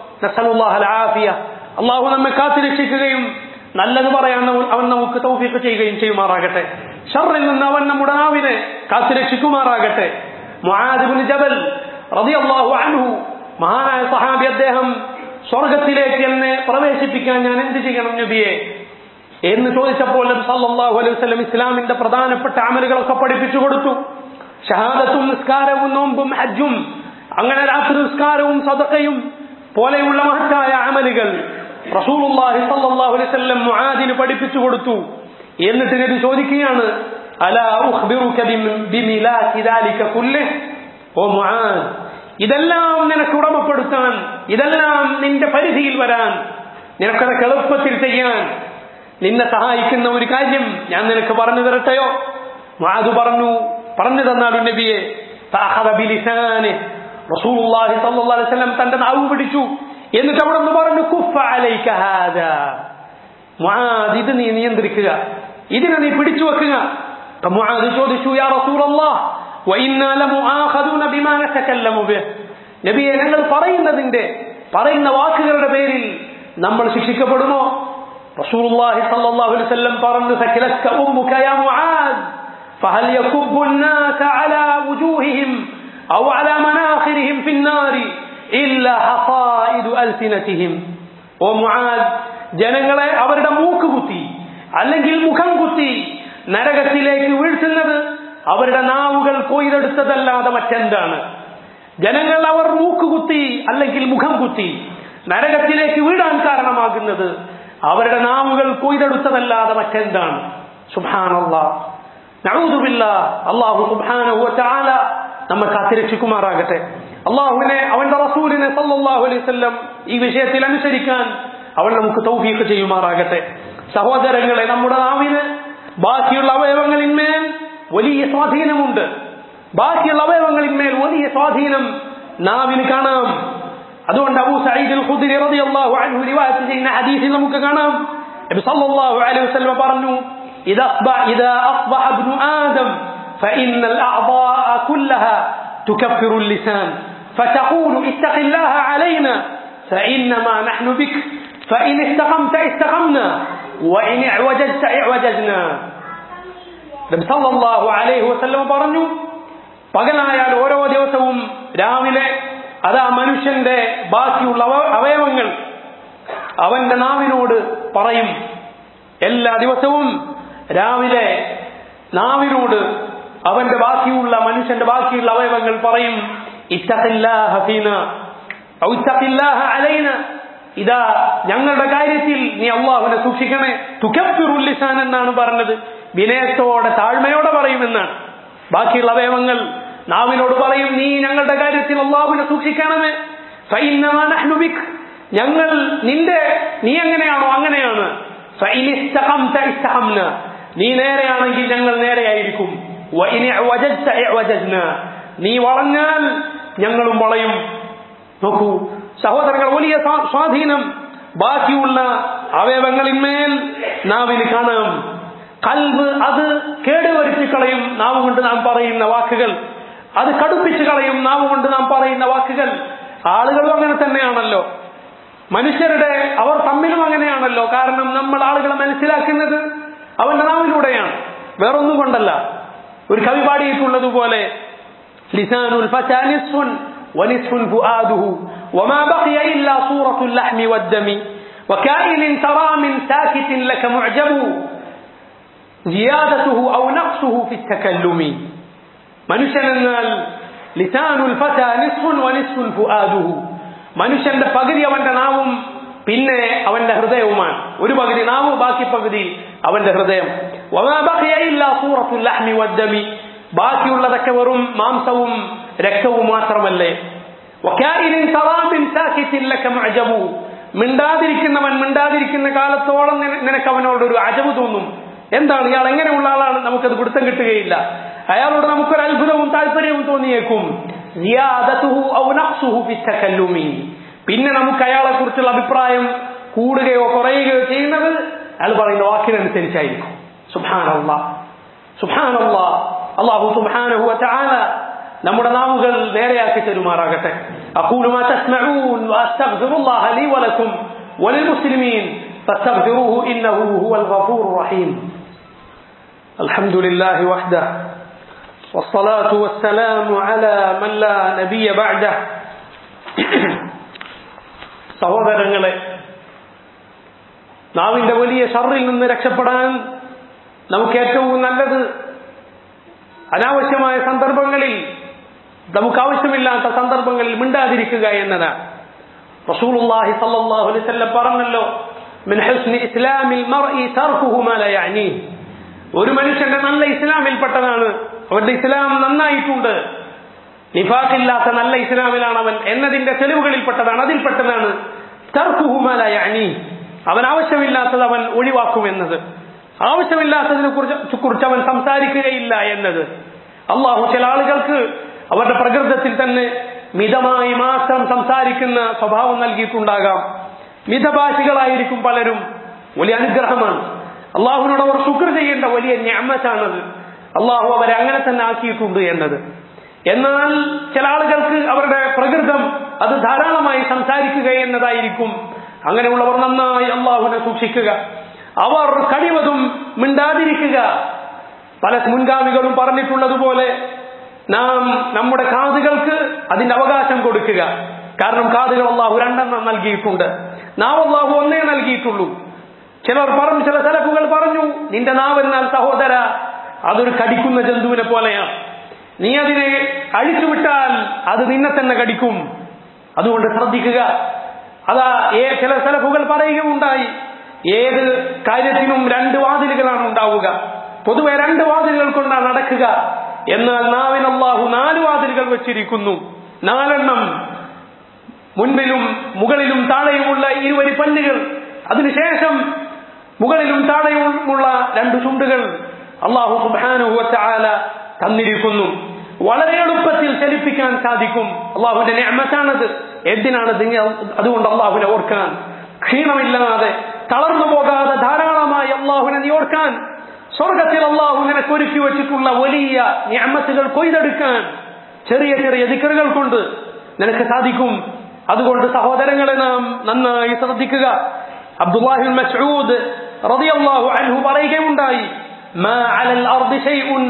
ആഫിയ അള്ളാഹു നമ്മെ കാത്തുരക്ഷിക്കുകയും നല്ലത് പറയാൻ അവൻ നമുക്ക് തൗഫീഖ് ചെയ്യുകയും ചെയ്യുമാറാകട്ടെ ഷറിൽ നിന്ന് അവൻ നമ്മുടെ നാവിനെ കാത്തുരക്ഷിക്കുമാറാകട്ടെ മുആദിബിൻ ജബൽ റളിയല്ലാഹു അൻഹു മഹാനായ സഹാബി അദ്ദേഹം സ്വർഗത്തിലേക്ക് എന്നെ പ്രവേശിപ്പിക്കാൻ ഞാൻ എന്ത് ചെയ്യണം നബിയെ എന്ന് ചോദിച്ചപ്പോൾ നബി സല്ലല്ലാഹു അലൈഹി വസല്ലം ഇസ്ലാമിന്റെ പ്രധാനപ്പെട്ട അമലുകളൊക്കെ പഠിപ്പിച്ചു കൊടുത്തു ഷഹാദത്തും നിസ്കാരവും നോമ്പും ഹജ്ജും അങ്ങനെ രാത്രി നിസ്കാരവും സദക്കയും പോലെയുള്ള മഹത്തായ അമലുകൾ റസൂലുള്ളാഹി സല്ലല്ലാഹു അലൈഹി വസല്ലം മുആദിന് പഠിപ്പിച്ചു കൊടുത്തു എന്നിട്ട് നബി ചോദിക്കുകയാണ് അലാ ഉഖ്ബിറുക ബിമിലാക്കി ദാലിക കുല്ലിഹ് ഓ മുആദ് ഇതെല്ലാം നിനക്ക് ഉടമപ്പെടുത്താൻ ഇതെല്ലാം നിന്റെ പരിധിയിൽ വരാൻ നിനക്കതൊക്കെ എളുപ്പത്തിൽ ചെയ്യാൻ നിന്നെ സഹായിക്കുന്ന ഒരു കാര്യം ഞാൻ നിനക്ക് പറഞ്ഞു തരട്ടെയോ മുആദ് പറഞ്ഞു പറഞ്ഞു തന്നാലും നബിയെ റസൂലുള്ളാഹി സ്വല്ലല്ലാഹു അലൈഹി വസല്ലം തന്റെ നാവ് പിടിച്ചു എന്നിട്ട് അവിടെ നിന്ന് പറഞ്ഞു കുഫ അലൈക ഹാദാ മുആദ് ഇത് നീ നിയന്ത്രിക്കുക ഇതിനെ നീ പിടിച്ചു വെക്കുക മുആദ് ചോദിച്ചു യാ റസൂലല്ലാഹ് വഇന്നാ ലമുആഖദൂന ബിമാ നതകല്ലമു ബിഹ് നബിയെ ഞങ്ങൾ പറയുന്നതിന്റെ പറയുന്ന വാക്കുകളുടെ പേരിൽ നമ്മൾ ശിക്ഷിക്കപ്പെടുമോ റസൂലുള്ളാഹി സ്വല്ലല്ലാഹു അലൈഹി വസല്ലം പറഞ്ഞു സകിലക ഉമ്മുക യാ മുആദ് فهل يكب الناس على وجوههم أو على مناخرهم في النار إلا حصائد ألسنتهم ومعاذ ജനങ്ങളെ അവരുടെ മൂക്ക് കുത്തി അല്ലെങ്കിൽ മുഖം കുത്തി നരകത്തിലേക്ക് വീഴ്ത്തുന്നത് അവരുടെ നാവുകൾ കൊയ്തെടുത്തതല്ലാതെ മറ്റെന്താണ് ജനങ്ങൾ അവർ മൂക്ക് കുത്തി അല്ലെങ്കിൽ മുഖം കുത്തി നരകത്തിലേക്ക് വീഴാൻ കാരണമാകുന്നത് അവരുടെ നാവുകൾ കൊയ്തെടുത്തതല്ലാതെ മറ്റെന്താണ് സുബാനല്ല നഴൂതുമില്ല അള്ളാഹു സുബാനഹു ചാല നമ്മെ കാത്തിരക്ഷിക്കുമാറാകട്ടെ അള്ളാഹുവിനെ അവന്റെ റസൂലിനെ സല്ലാഹു അലൈഹി വസല്ലം ഈ വിഷയത്തിൽ അനുസരിക്കാൻ അവൻ നമുക്ക് തൗഫീഖ് ചെയ്യുമാറാകട്ടെ സഹോദരങ്ങളെ നമ്മുടെ നാവിന് ബാക്കിയുള്ള അവയവങ്ങളിന്മേൽ വലിയ സ്വാധീനമുണ്ട് ബാക്കിയുള്ള അവയവങ്ങളിന്മേൽ വലിയ സ്വാധീനം നാവിന് കാണാം അതുകൊണ്ട് അബൂ സഈദ് ഖുദ്രി റളിയല്ലാഹു അൻഹു റിവായത്ത് ചെയ്യുന്ന ഹദീസിൽ നമുക്ക് കാണാം നബി സല്ലല്ലാഹു അലൈഹി വസല്ലം പറഞ്ഞു إذا أصبح إذا أصبح ابن آدم فإن الأعضاء كلها تكفر اللسان فتقول اتق الله علينا فإنما نحن بك فإن استقمت استقمنا وإن اعوججت اعوججنا നബി സല്ലല്ലാഹു അലൈഹി വസല്ലം പറഞ്ഞു പകലായാൽ ഓരോ ദിവസവും രാവിലെ അതാ മനുഷ്യന്റെ ബാക്കിയുള്ള അവ- അവയവങ്ങൾ അവന്റെ നാവിനോട് പറയും എല്ലാ ദിവസവും രാവിലെ നാവിനോട് അവന്റെ ബാക്കിയുള്ള മനുഷ്യന്റെ ബാക്കിയുള്ള അവയവങ്ങൾ പറയും ഇത്തഖില്ലാഹ ഫീന ഔ ഇത്തഖില്ലാഹ അലൈന ഇതാ ഞങ്ങളുടെ കാര്യത്തിൽ നീ അള്ളാഹുവിനെ സൂക്ഷിക്കണേ തുക്കഫിറുൽ ലിസാൻ എന്നാണ് പറഞ്ഞത് വിനയത്തോടെ താഴ്മയോടെ പറയുമെന്നാണ് ബാക്കിയുള്ള അവയവങ്ങൾ നാവിനോട് പറയും നീ ഞങ്ങളുടെ കാര്യത്തിൽ അള്ളാഹുവിനെ സൂക്ഷിക്കണമേ ഫഇന്നമാ നഹ്നു ബിക് ഞങ്ങൾ നിന്റെ നീ എങ്ങനെയാണോ അങ്ങനെയാണ് ഫഇൻ ഇസ്തഖംത ഇസ്തഖംന നീ നേരെയാണെങ്കിൽ ഞങ്ങൾ നേരെയായിരിക്കും വഇൻ ഇഅ്വജജ്ത ഇഅ്വജജ്ന നീ വളഞ്ഞാൽ ഞങ്ങളും വളയും നോക്കൂ സഹോദരങ്ങൾ വലിയ സ്വാ- സ്വാധീനം ബാക്കിയുള്ള അവയവങ്ങളിന്മേൽ നാവിന് കാണാം കൽബ് അത് കേടുവരുത്തി കളയും നാവ് കൊണ്ട് നാം പറയുന്ന വാക്കുകൾ അത് കടുപ്പിച്ച് കളയും നാവ് കൊണ്ട് നാം പറയുന്ന വാക്കുകൾ ആളുകളും അങ്ങനെ തന്നെയാണല്ലോ മനുഷ്യരുടെ അവർ തമ്മിലും അങ്ങനെയാണല്ലോ കാരണം നമ്മൾ ആളുകളെ മനസ്സിലാക്കുന്നത് അവന്റെ നാവിലൂടെയാണ് വേറൊന്നും കൊണ്ടല്ല ഒരു കവി പാടിയിട്ടുള്ളതുപോലെ ലിസാനുൽ ഫതാ നിസ്ഫുൻ വനിസ്ഫുൻ ഫുആദുഹു വമാ ബഖിയ ഇല്ലാ സൂറത്തുൽ ലഹ്മി വദ്ദമി وكائن ترى من ساكت لك معجب زيادته أو نقصه في التكلم മനുഷ്യൻ എന്നാൽ ലിസാനുൽ ഫത നിസ്ഫുൻ വനിസ്ഫുൻ ഫുആദുഹു മനുഷ്യന്റെ പകുതി അവന്റെ നാവും പിന്നെ അവന്റെ ഹൃദയവുമാണ് ഒരു പകുതി നാവ് ബാക്കി പകുതി അവന്റെ ഹൃദയം വമാ ബഖിയ ഇല്ലാ സൂറത്തുൽ ലഹ്മി വദ്ദമി ബാക്കിയുള്ളതൊക്കെ വെറും മാംസവും രക്തവും മാത്രമല്ലേ വകായിനിൻ തറാമിൻ സാകിത്തിൻ ലക മുഅജബു മിണ്ടാതിരിക്കുന്നവൻ മിണ്ടാതിരിക്കുന്ന കാലത്തോളം നിന- നിനക്ക് അവനോടൊരു അജബ് തോന്നും എന്താണ് ഇയാൾ എങ്ങനെയുള്ള ആളാണ് നമുക്കത് പിടുത്തം കിട്ടുകയില്ല അയാളോട് നമുക്കൊരു അത്ഭുതവും താല്പര്യവും തോന്നിയേക്കും സിയാദതുഹു ഔ നഖ്സുഹു ഫി തകല്ലുമി. പിന്നെ നമുക്ക് അയാളെ കുറിച്ചുള്ള അഭിപ്രായം കൂടുകയോ കുറയുകയോ ചെയ്യുന്നത് അയാൾ പറയുന്ന വാക്കിനനുസരിച്ചായിരിക്കും സുബ്ഹാനല്ലാ സുബ്ഹാനല്ലാ അല്ലാഹു സുബ്ഹാനഹു വതആല നമ്മുടെ നാവുകൾ നേരെയാക്കി തരുമാറാകട്ടെ അഖൂലു മാ തസ്മഊൻ വഅസ്തഗ്ഫിറുല്ലാഹ ലീ വലക്കും وللمسلمين فاستغفروه إنه هو الغفور الرحيم الحمد لله وحده والصلاة والسلام على من لا نبي بعده സഹോദരങ്ങളെ നാവിന്റെ വലിയ ഷറിൽ നിന്ന് രക്ഷപ്പെടാൻ നമുക്ക് ഏറ്റവും നല്ലത് അനാവശ്യമായ സന്ദർഭങ്ങളിൽ നമുക്ക് ആവശ്യമില്ലാത്ത സന്ദർഭങ്ങളിൽ മിണ്ടാതിരിക്കുക എന്നതാണ് റസൂലുള്ളാഹി സല്ലല്ലാഹു അലൈഹി വസല്ലം പറഞ്ഞല്ലോ മിൻ ഹുസ്നി ഇസ്ലാമിൽ മർഇ തർക്കുഹു മാ ലാ യഅനി ഒരു മനുഷ്യന്റെ നല്ല ഇസ്ലാമിൽപ്പെട്ടതാണ് അവന്റെ ഇസ്ലാം നന്നായിട്ടുണ്ട് നിഫാഖില്ലാത്ത നല്ല ഇസ്ലാമിലാണ് അവൻ എന്നതിന്റെ തെളിവുകളിൽപ്പെട്ടതാണ് അതിൽപ്പെട്ടതാണ് തർക്കുഹു മാ ലാ യഅനി അവൻ ആവശ്യമില്ലാത്തത് അവൻ ഒഴിവാക്കുമെന്നത് ആവശ്യമില്ലാത്തതിനെ കുറിച്ച് കുറിച്ച് അവൻ സംസാരിക്കുകയില്ല എന്നത് അള്ളാഹു ചില ആളുകൾക്ക് അവരുടെ പ്രകൃതത്തിൽ തന്നെ മിതമായി മാത്രം സംസാരിക്കുന്ന സ്വഭാവം നൽകിയിട്ടുണ്ടാകാം മിതഭാഷികളായിരിക്കും പലരും വലിയ അനുഗ്രഹമാണ് അള്ളാഹുവിനോട് അവർ ശുക്ർ ചെയ്യേണ്ട വലിയ ഞാമത്താണത് അള്ളാഹു അവരെ അങ്ങനെ തന്നെ ആക്കിയിട്ടുണ്ട് എന്നത് എന്നാൽ ചില ആളുകൾക്ക് അവരുടെ പ്രകൃതം അത് ധാരാളമായി സംസാരിക്കുക എന്നതായിരിക്കും അങ്ങനെയുള്ളവർ നന്നായി അള്ളാഹുവിനെ സൂക്ഷിക്കുക അവർ കഴിവതും മിണ്ടാതിരിക്കുക പല മുൻഗാമികളും പറഞ്ഞിട്ടുള്ളതുപോലെ നാം നമ്മുടെ കാതുകൾക്ക് അതിന്റെ അവകാശം കൊടുക്കുക കാരണം കാതുകൾ അള്ളാഹു രണ്ടെണ്ണം നൽകിയിട്ടുണ്ട് നാം അള്ളാഹു ഒന്നേ നൽകിയിട്ടുള്ളൂ ചിലർ പറഞ്ഞു ചില തലക്കുകൾ പറഞ്ഞു നിന്റെ നാവെന്നാൽ സഹോദര അതൊരു കടിക്കുന്ന ജന്തുവിനെ പോലെയാണ് നീ അതിനെ അഴിച്ചുവിട്ടാൽ അത് നിന്നെ തന്നെ കടിക്കും അതുകൊണ്ട് ശ്രദ്ധിക്കുക അതാ ഏ ചില സലഫുകൾ പറയുകയുണ്ടായി ഏത് കാര്യത്തിനും രണ്ട് വാതിലുകളാണ് ഉണ്ടാവുക പൊതുവെ രണ്ട് വാതിലുകൾ കൊണ്ടാണ് നടക്കുക എന്നാൽ നാവിന് അള്ളാഹു നാല് വാതിലുകൾ വെച്ചിരിക്കുന്നു നാലെണ്ണം മുൻപിലും മുകളിലും താഴെയുമുള്ള ഇരുവരി പല്ലുകൾ അതിനുശേഷം മുകളിലും താഴെയുമുള്ള രണ്ട് ചുണ്ടുകൾ അള്ളാഹു സുബാനുഹുവല തന്നിരിക്കുന്നു വളരെ എളുപ്പത്തിൽ ചലിപ്പിക്കാൻ സാധിക്കും അള്ളാഹുവിന്റെ ഞാമത്താണത് എന്തിനാണത് അതുകൊണ്ട് അള്ളാഹുവിനെ ഓർക്കാൻ ക്ഷീണമില്ലാതെ തളർന്നു പോകാതെ ധാരാളമായി അള്ളാഹുവിനെ നീ ഓർക്കാൻ സ്വർഗത്തിൽ അള്ളാഹു നിനക്ക് ഒരുക്കി വെച്ചിട്ടുള്ള വലിയ ഞാമത്തുകൾ കൊയ്തെടുക്കാൻ ചെറിയ ചെറിയ ദിക്കറുകൾ കൊണ്ട് നിനക്ക് സാധിക്കും അതുകൊണ്ട് സഹോദരങ്ങളെ നാം നന്നായി ശ്രദ്ധിക്കുക അബ്ദുല്ലാഹിൽ മസ്ഊദ് റളിയല്ലാഹു അൻഹു പറയുകയുണ്ടായി മാ അലൽ അർദി ശൈഉൻ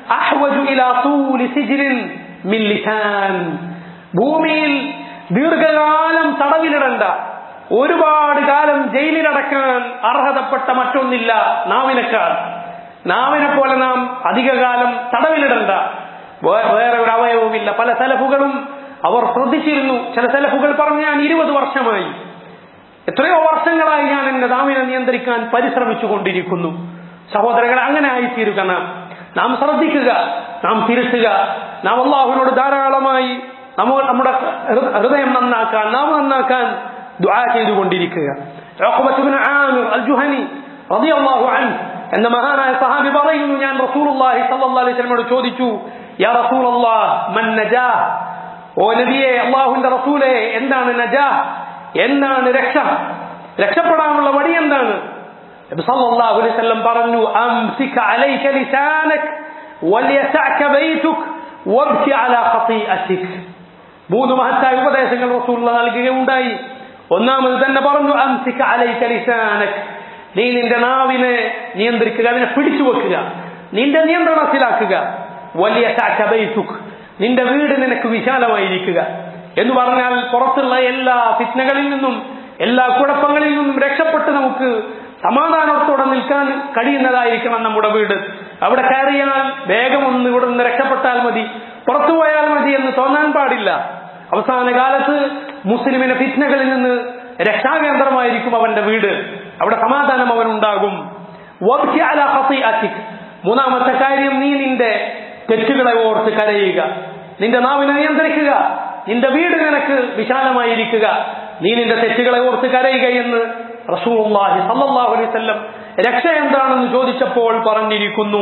അഹ്വജു ഇലാ തൂലി സിജ്നിൻ മിൻ ലിസാൻ ഭൂമിയിൽ ദീർഘകാലം തടവിലിടണ്ട ഒരുപാട് കാലം ജയിലിലടക്കാൻ അർഹതപ്പെട്ട മറ്റൊന്നില്ല നാവിനേക്കാൾ നാവിനെ പോലെ നാം അധികകാലം തടവിലിടണ്ട വേ- വേറെ ഒരു അവയവുമില്ല പല സെലഫുകളും അവർ ശ്രദ്ധിച്ചിരുന്നു ചില സെലഫുകൾ പറഞ്ഞു ഞാൻ ഇരുപത് വർഷമായി എത്രയോ വർഷങ്ങളായി ഞാൻ എന്റെ നാവിനെ നിയന്ത്രിക്കാൻ പരിശ്രമിച്ചു കൊണ്ടിരിക്കുന്നു സഹോദരങ്ങൾ അങ്ങനെ ആയിത്തീരുക നാം നാം ശ്രദ്ധിക്കുക നാം തിരുത്തുക നാം അള്ളാഹുവിനോട് ധാരാളമായി നമ്മൾ നമ്മുടെ ഹൃ- ഹൃദയം നന്നാക്കാൻ നാം നന്നാക്കാൻ ദുആ ചെയ്തുകൊണ്ടിരിക്കുക ഉഖബത്ത് ഇബ്നു ആമിർ അൽ ജുഹനി റളിയല്ലാഹു അൻഹു എന്ന മഹാനായ സഹാബി പറയുന്നു ഞാൻ റസൂലുള്ളാഹി സ്വല്ലല്ലാഹു അലൈഹി വസല്ലമയോട് ചോദിച്ചു യാ റസൂലല്ലാഹ് മൻ നജാഹ് ഓ നബിയെ അള്ളാഹുവിന്റെ റസൂലെ എന്താണ് നജാ എന്താണ് രക്ഷ രക്ഷപ്പെടാനുള്ള വഴി എന്താണ് നബി സല്ലല്ലാഹു അലൈഹി വസല്ലം പറഞ്ഞു അംസിക അലൈക ലിസാനക് വൽയസഅക ബൈതുക് വബ്കി അലാ ഖതീഅതിക് മൂന്ന് മഹത്തായ ഉപദേശങ്ങൾ റസൂൽ നൽകുകയുണ്ടായി ഒന്നാമത് തന്നെ പറഞ്ഞു അംസിക അലൈക ലിസാനക് നീ നിന്റെ നാവിനെ നിയന്ത്രിക്കുക അതിനെ പിടിച്ചു വെക്കുക നിന്റെ നിയന്ത്രണത്തിലാക്കുക വലിയ ബൈതുക് നിന്റെ വീട് നിനക്ക് വിശാലമായിരിക്കുക എന്ന് പറഞ്ഞാൽ പുറത്തുള്ള എല്ലാ ഫിറ്റ്നകളിൽ നിന്നും എല്ലാ കുഴപ്പങ്ങളിൽ നിന്നും രക്ഷപ്പെട്ട് നമുക്ക് സമാധാനത്തോടെ നിൽക്കാൻ കഴിയുന്നതായിരിക്കണം നമ്മുടെ വീട് അവിടെ കയറിയാൽ വേഗം ഒന്ന് ഇവിടെ നിന്ന് രക്ഷപ്പെട്ടാൽ മതി പുറത്തു പോയാൽ മതി എന്ന് തോന്നാൻ പാടില്ല അവസാന കാലത്ത് മുസ്ലിമിനെ ഫിറ്റ്നകളിൽ നിന്ന് രക്ഷാകേന്ദ്രമായിരിക്കും അവന്റെ വീട് അവിടെ സമാധാനം അവനുണ്ടാകും വബ്കി അലാ ഖതീഅതിക്. മൂന്നാമത്തെ കാര്യം നീ നിന്റെ തെറ്റുകളെ ഓർത്ത് കരയുക നിന്റെ നാവിനെ നിയന്ത്രിക്കുക നിന്റെ വീട് നിനക്ക് വിശാലമായിരിക്കുക നീ നിന്റെ തെറ്റുകളെ ഓർത്ത് കരയുക എന്ന് റസൂലുള്ളാഹി സല്ലല്ലാഹു അലൈഹി വസല്ലം രക്ഷ എന്താണെന്ന് ചോദിച്ചപ്പോൾ പറഞ്ഞിരിക്കുന്നു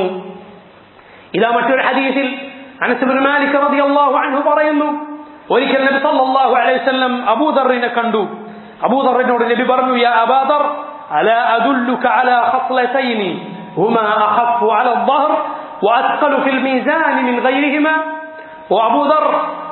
ഇതാ മറ്റൊരു ഹദീസിൽ അനസ് ബിൻ മാലിക് റളിയല്ലാഹു അൻഹു പറയുന്നു ഒരിക്കൽ നബി സല്ലല്ലാഹു അലൈഹി വസല്ലം അബൂദറിനെ കണ്ടു അബൂദറിനോട് നബി പറഞ്ഞു യാ അബാദർ അലാ അദുല്ലുക അലാ ഖസ്ലതൈനി ഹുമാ അഖഫു അലാ الظهر وأثقل في الميزان من غيرهما ഓ അബൂദർ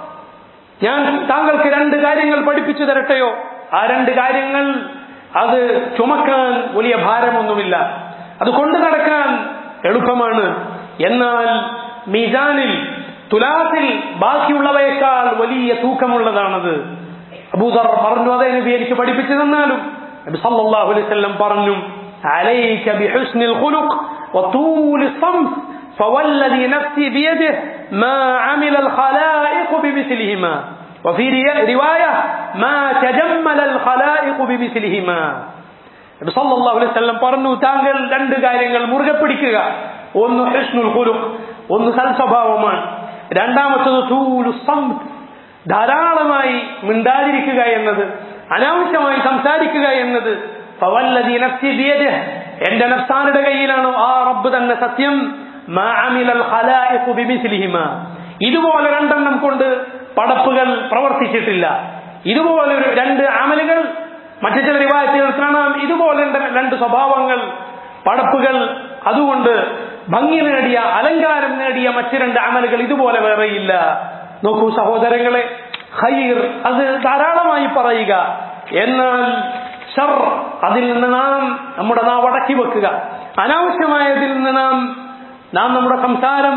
ഞാൻ താങ്കൾക്ക് രണ്ട് കാര്യങ്ങൾ പഠിപ്പിച്ചു തരട്ടെയോ ആ രണ്ട് കാര്യങ്ങൾ അത് ചുമക്കാൻ വലിയ ഭാരമൊന്നുമില്ല അത് കൊണ്ടു നടക്കാൻ എളുപ്പമാണ് എന്നാൽ മീസാനിൽ തുലാസിൽ ബാക്കിയുള്ളവയേക്കാൾ വലിയ തൂക്കമുള്ളതാണത് അബൂദർ പറഞ്ഞു അതേ നബി എനിക്ക് പഠിപ്പിച്ചു തന്നാലും നബി സല്ലല്ലാഹു അലൈഹി വസല്ലം പറഞ്ഞു عليك بحسن الخلق وطول الصمت فوالذي نفسي بيده ما عمل الخلائق بمثلهما وفي ري- رواية ما تجمل الخلائق بمثلهما നബി സല്ലല്ലാഹു അലൈഹി വസല്ലം പറഞ്ഞു താങ്കൾ രണ്ട് കാര്യങ്ങൾ മുറുകെ പിടിക്കുക ഒന്ന് ഹുസ്നുൽ ഖുലുഖ് ഒന്ന് സൽസ്വഭാവമാണ് രണ്ടാമത്തത് തൂലു സംത് ധാരാളമായി മിണ്ടാതിരിക്കുക എന്നത് അനാവശ്യമായി സംസാരിക്കുക എന്നത് ഫവല്ലദി നഫ്സി ബിയദിഹ് എന്റെ നഫ്സാനുടെ കയ്യിലാണോ ആ റബ്ബ് തന്നെ സത്യം മാ അമിലൽ ഖലായിഖു ബിമിസ്ലിഹിമാ ഇതുപോലെ രണ്ടെണ്ണം കൊണ്ട് പടപ്പുകൾ പ്രവർത്തിച്ചിട്ടില്ല ഇതുപോലെ ഒരു രണ്ട് അമലുകൾ മറ്റു ചില റിവായത്തുകൾ കാണാം ഇതുപോലെ രണ്ട് രണ്ട് സ്വഭാവങ്ങൾ പടപ്പുകൾ അതുകൊണ്ട് ഭംഗി നേടിയ അലങ്കാരം നേടിയ മറ്റു രണ്ട് അമലുകൾ ഇതുപോലെ വേറെയില്ല നോക്കൂ സഹോദരങ്ങളെ ഖൈർ അത് ധാരാളമായി പറയുക എന്നാൽ ഷർ അതിൽ നിന്ന് നാം നമ്മുടെ നാം അടക്കി വെക്കുക അനാവശ്യമായതിൽ നിന്ന് നാം നാം നമ്മുടെ സംസാരം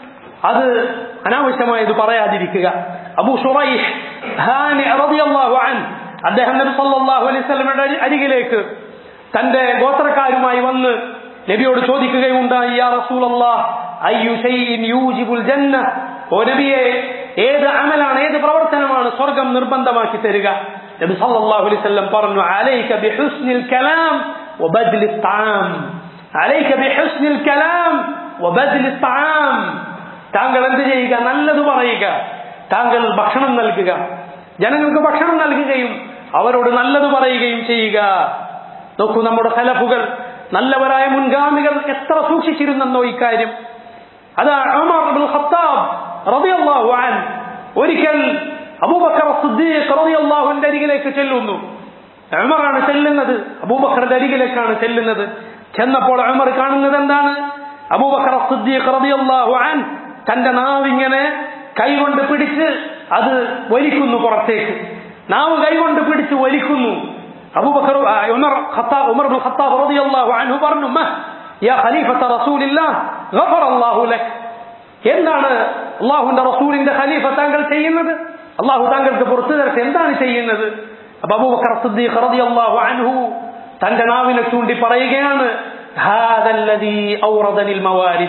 അത് അനാവശ്യമായത് പറയാതിരിക്കുക അബു ഷുറൈഹ് ഹാനി റളിയല്ലാഹു അൻഹു അദ്ദേഹം നബി സല്ലല്ലാഹു അലൈഹി വസല്ലമയുടെ അരി- അരികിലേക്ക് തന്റെ ഗോത്രക്കാരുമായി വന്ന് നബിയോട് ചോദിക്കുകയുണ്ടായി യാ റസൂലല്ലാഹ് അയ്യു ഷൈഇൻ യൂജിബുൽ ജന്ന ഓ നബിയെ ഏത് അമലാണ് ഏത് പ്രവർത്തനമാണ് സ്വർഗം നിർബന്ധമാക്കി തരിക നബി സല്ലല്ലാഹു അലൈഹി വസല്ലം പറഞ്ഞു അലൈക ബിഹുസ്നിൽ കലാം വബദ്ലി الطعام അലൈക ബിഹുസ്നിൽ കലാം വബദ്ലി الطعام താങ്കൾ എന്ത് ചെയ്യുക നല്ലത് പറയുക താങ്കൾ ഭക്ഷണം നൽകുക ജനങ്ങൾക്ക് ഭക്ഷണം നൽകുകയും അവരോട് നല്ലത് പറയുകയും ചെയ്യുക നോക്കൂ നമ്മുടെ സലഫുകൾ നല്ലവരായ മുൻഗാമികൾ എത്ര സൂക്ഷിച്ചിരുന്നെന്നോ ഇക്കാര്യം അതാ ഉമർ ഇബ്നുൽ ഖത്താബ് റളിയല്ലാഹു അൻഹു ഒരിക്കൽ അബൂബക്കർ സിദ്ദീഖ് റളിയല്ലാഹുവിന്റെ അരികിലേക്ക് ചെല്ലുന്നു ഉമറാണ് ചെല്ലുന്നത് അബൂബക്കറിന്റെ അരികിലേക്കാണ് ചെല്ലുന്നത് ചെന്നപ്പോൾ ഉമർ കാണുന്നത് എന്താണ് അബൂബക്കർ സിദ്ദീഖ് റളിയല്ലാഹു അൻഹു തന്റെ നാവിങ്ങനെ കൈകൊണ്ട് പിടിച്ച് അത് വലിക്കുന്നു പുറത്തേക്ക് നാവ് കൈകൊണ്ട് പിടിച്ച് വലിക്കുന്നു അബൂബക്കർ ആ, ഉമർ ഖത്താബ് ഉമർ ഇബ്നുൽ ഖത്താബ് റളിയല്ലാഹു അൻഹു പറഞ്ഞു മഹ് യാ ഖലീഫത്ത റസൂലില്ലാഹ് ഗഫറല്ലാഹു ലക് എന്താണ് അള്ളാഹുന്റെ റസൂലിന്റെ ഖലീഫ താങ്കൾ ചെയ്യുന്നത് അള്ളാഹു താങ്കൾക്ക് പുറത്തു തരട്ടെ എന്താണ് ചെയ്യുന്നത് അപ്പൊ അബൂബക്കർ സിദ്ദീഖ് റളിയല്ലാഹു അൻഹു തന്റെ നാവിനെ ചൂണ്ടി പറയുകയാണ് هذا الذي أوردني الموارد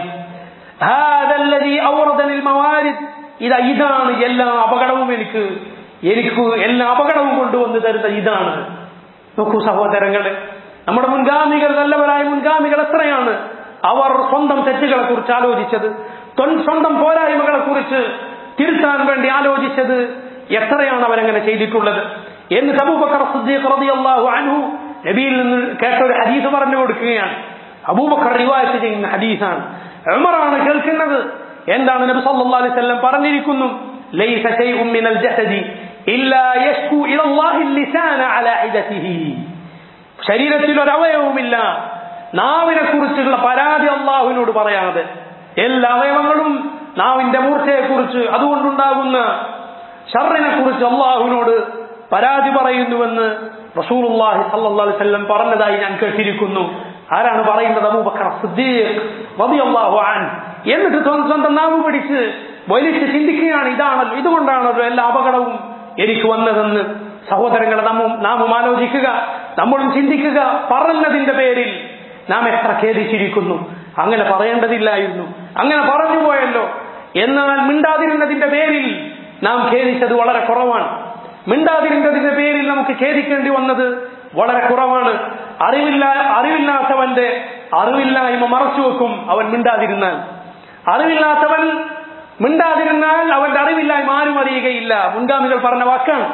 هذا الذي أوردني الموارد ഇതാ ഇതാണ് എല്ലാ അപകടവും എനിക്ക് എനിക്ക് എല്ലാ അപകടവും കൊണ്ടുവന്ന് തരുന്ന ഇതാണ് നോക്കൂ സഹോദരങ്ങളെ നമ്മുടെ മുൻഗാമികൾ നല്ലവരായ മുൻഗാമികൾ എത്രയാണ് അവർ സ്വന്തം തെറ്റുകളെ കുറിച്ച് ആലോചിച്ചത് തൊൻ- സ്വന്തം പോരായ്മകളെ കുറിച്ച് തിരുത്താൻ വേണ്ടി ആലോചിച്ചത് എത്രയാണ് അവരങ്ങനെ ചെയ്തിട്ടുള്ളത് എന്ന് അബൂബക്കർ സിദ്ദീഖ് റളിയല്ലാഹു അൻഹു നബിയിൽ നിന്ന് കേട്ട ഒരു ഹദീസ് പറഞ്ഞു കൊടുക്കുകയാണ് അബൂബക്കർ റിവായത്ത് ചെയ്യുന്ന ഹദീസാണ് ഉമറാണ് കേൾക്കുന്നത് എന്താണ് നബി സല്ലല്ലാഹു അലൈഹി വസല്ലം പറഞ്ഞിരിക്കുന്നു ലൈസ ശൈഉം മിനൽ ജസദി ഇല്ലാ യശ്കു ഇലല്ലാഹി ലിസാന അലാ ഹിദതിഹി ശരീരത്തിൽ ഒരു അവയവവുമില്ല നാവിനെ കുറിച്ചുള്ള പരാതി അള്ളാഹുവിനോട് പറയാതെ എല്ലാ അവയവങ്ങളും നാവിന്റെ മൂർച്ചയെക്കുറിച്ച് അതുകൊണ്ടുണ്ടാകുന്ന ഷറിനെ കുറിച്ച് അള്ളാഹുവിനോട് പരാതി പറയുന്നുവെന്ന് റസൂലുള്ളാഹി സല്ലല്ലാഹു അലൈഹി വസല്ലം പറഞ്ഞതായി ഞാൻ കേട്ടിരിക്കുന്നു ആരാണ് പറയുന്നത് അബൂബക്കർ സിദ്ദീഖ് റളിയല്ലാഹു അൻഹു എന്നിട്ട് സ്വന്തം സ്വന്തം നാവ് പിടിച്ച് വലിച്ച് ചിന്തിക്കുകയാണ് ഇതാണല്ലോ ഇതുകൊണ്ടാണല്ലോ എല്ലാ അപകടവും എനിക്ക് വന്നതെന്ന് സഹോദരങ്ങളെ നാമും നാമും ആലോചിക്കുക നമ്മളും ചിന്തിക്കുക പറഞ്ഞതിന്റെ പേരിൽ നാം എത്ര ഖേദിച്ചിരിക്കുന്നു അങ്ങനെ പറയേണ്ടതില്ലായിരുന്നു അങ്ങനെ പറഞ്ഞു പോയല്ലോ എന്നാൽ മിണ്ടാതിരുന്നതിന്റെ പേരിൽ നാം ഖേദിച്ചത് വളരെ കുറവാണ് മിണ്ടാതിരുന്നതിന്റെ പേരിൽ നമുക്ക് ഖേദിക്കേണ്ടി വന്നത് വളരെ കുറവാണ് അറിവില്ല അറിവില്ലാത്തവന്റെ അറിവില്ലായ്മ മറച്ചു വെക്കും അവൻ മിണ്ടാതിരുന്നാൽ അറിവില്ലാത്തവൻ മിണ്ടാതിരുന്നാൽ അവന്റെ അറിവില്ലായ്മ ആരും അറിയുകയില്ല മുൻഗാമികൾ പറഞ്ഞ വാക്കാണ്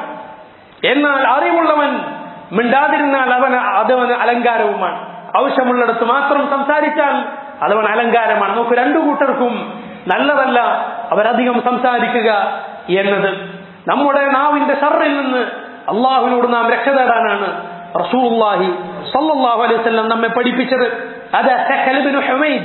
എന്നാൽ അറിവുള്ളവൻ മിണ്ടാതിരുന്നാൽ അവന് അതവന് അലങ്കാരവുമാണ് ആവശ്യമുള്ളിടത്ത് മാത്രം സംസാരിച്ചാൽ അതവൻ അലങ്കാരമാണ് നമുക്ക് രണ്ടു കൂട്ടർക്കും നല്ലതല്ല അവരധികം സംസാരിക്കുക എന്നത് നമ്മുടെ നാവിന്റെ ഷറിൽ നിന്ന് അള്ളാഹുവിനോട് നാം രക്ഷ തേടാനാണ് റസൂലുള്ളാഹി സല്ലല്ലാഹു അലൈഹി വസല്ലം നമ്മെ പഠിപ്പിച്ചത് അത് ശഖൽ ഇബ്നു ഹുമൈദ്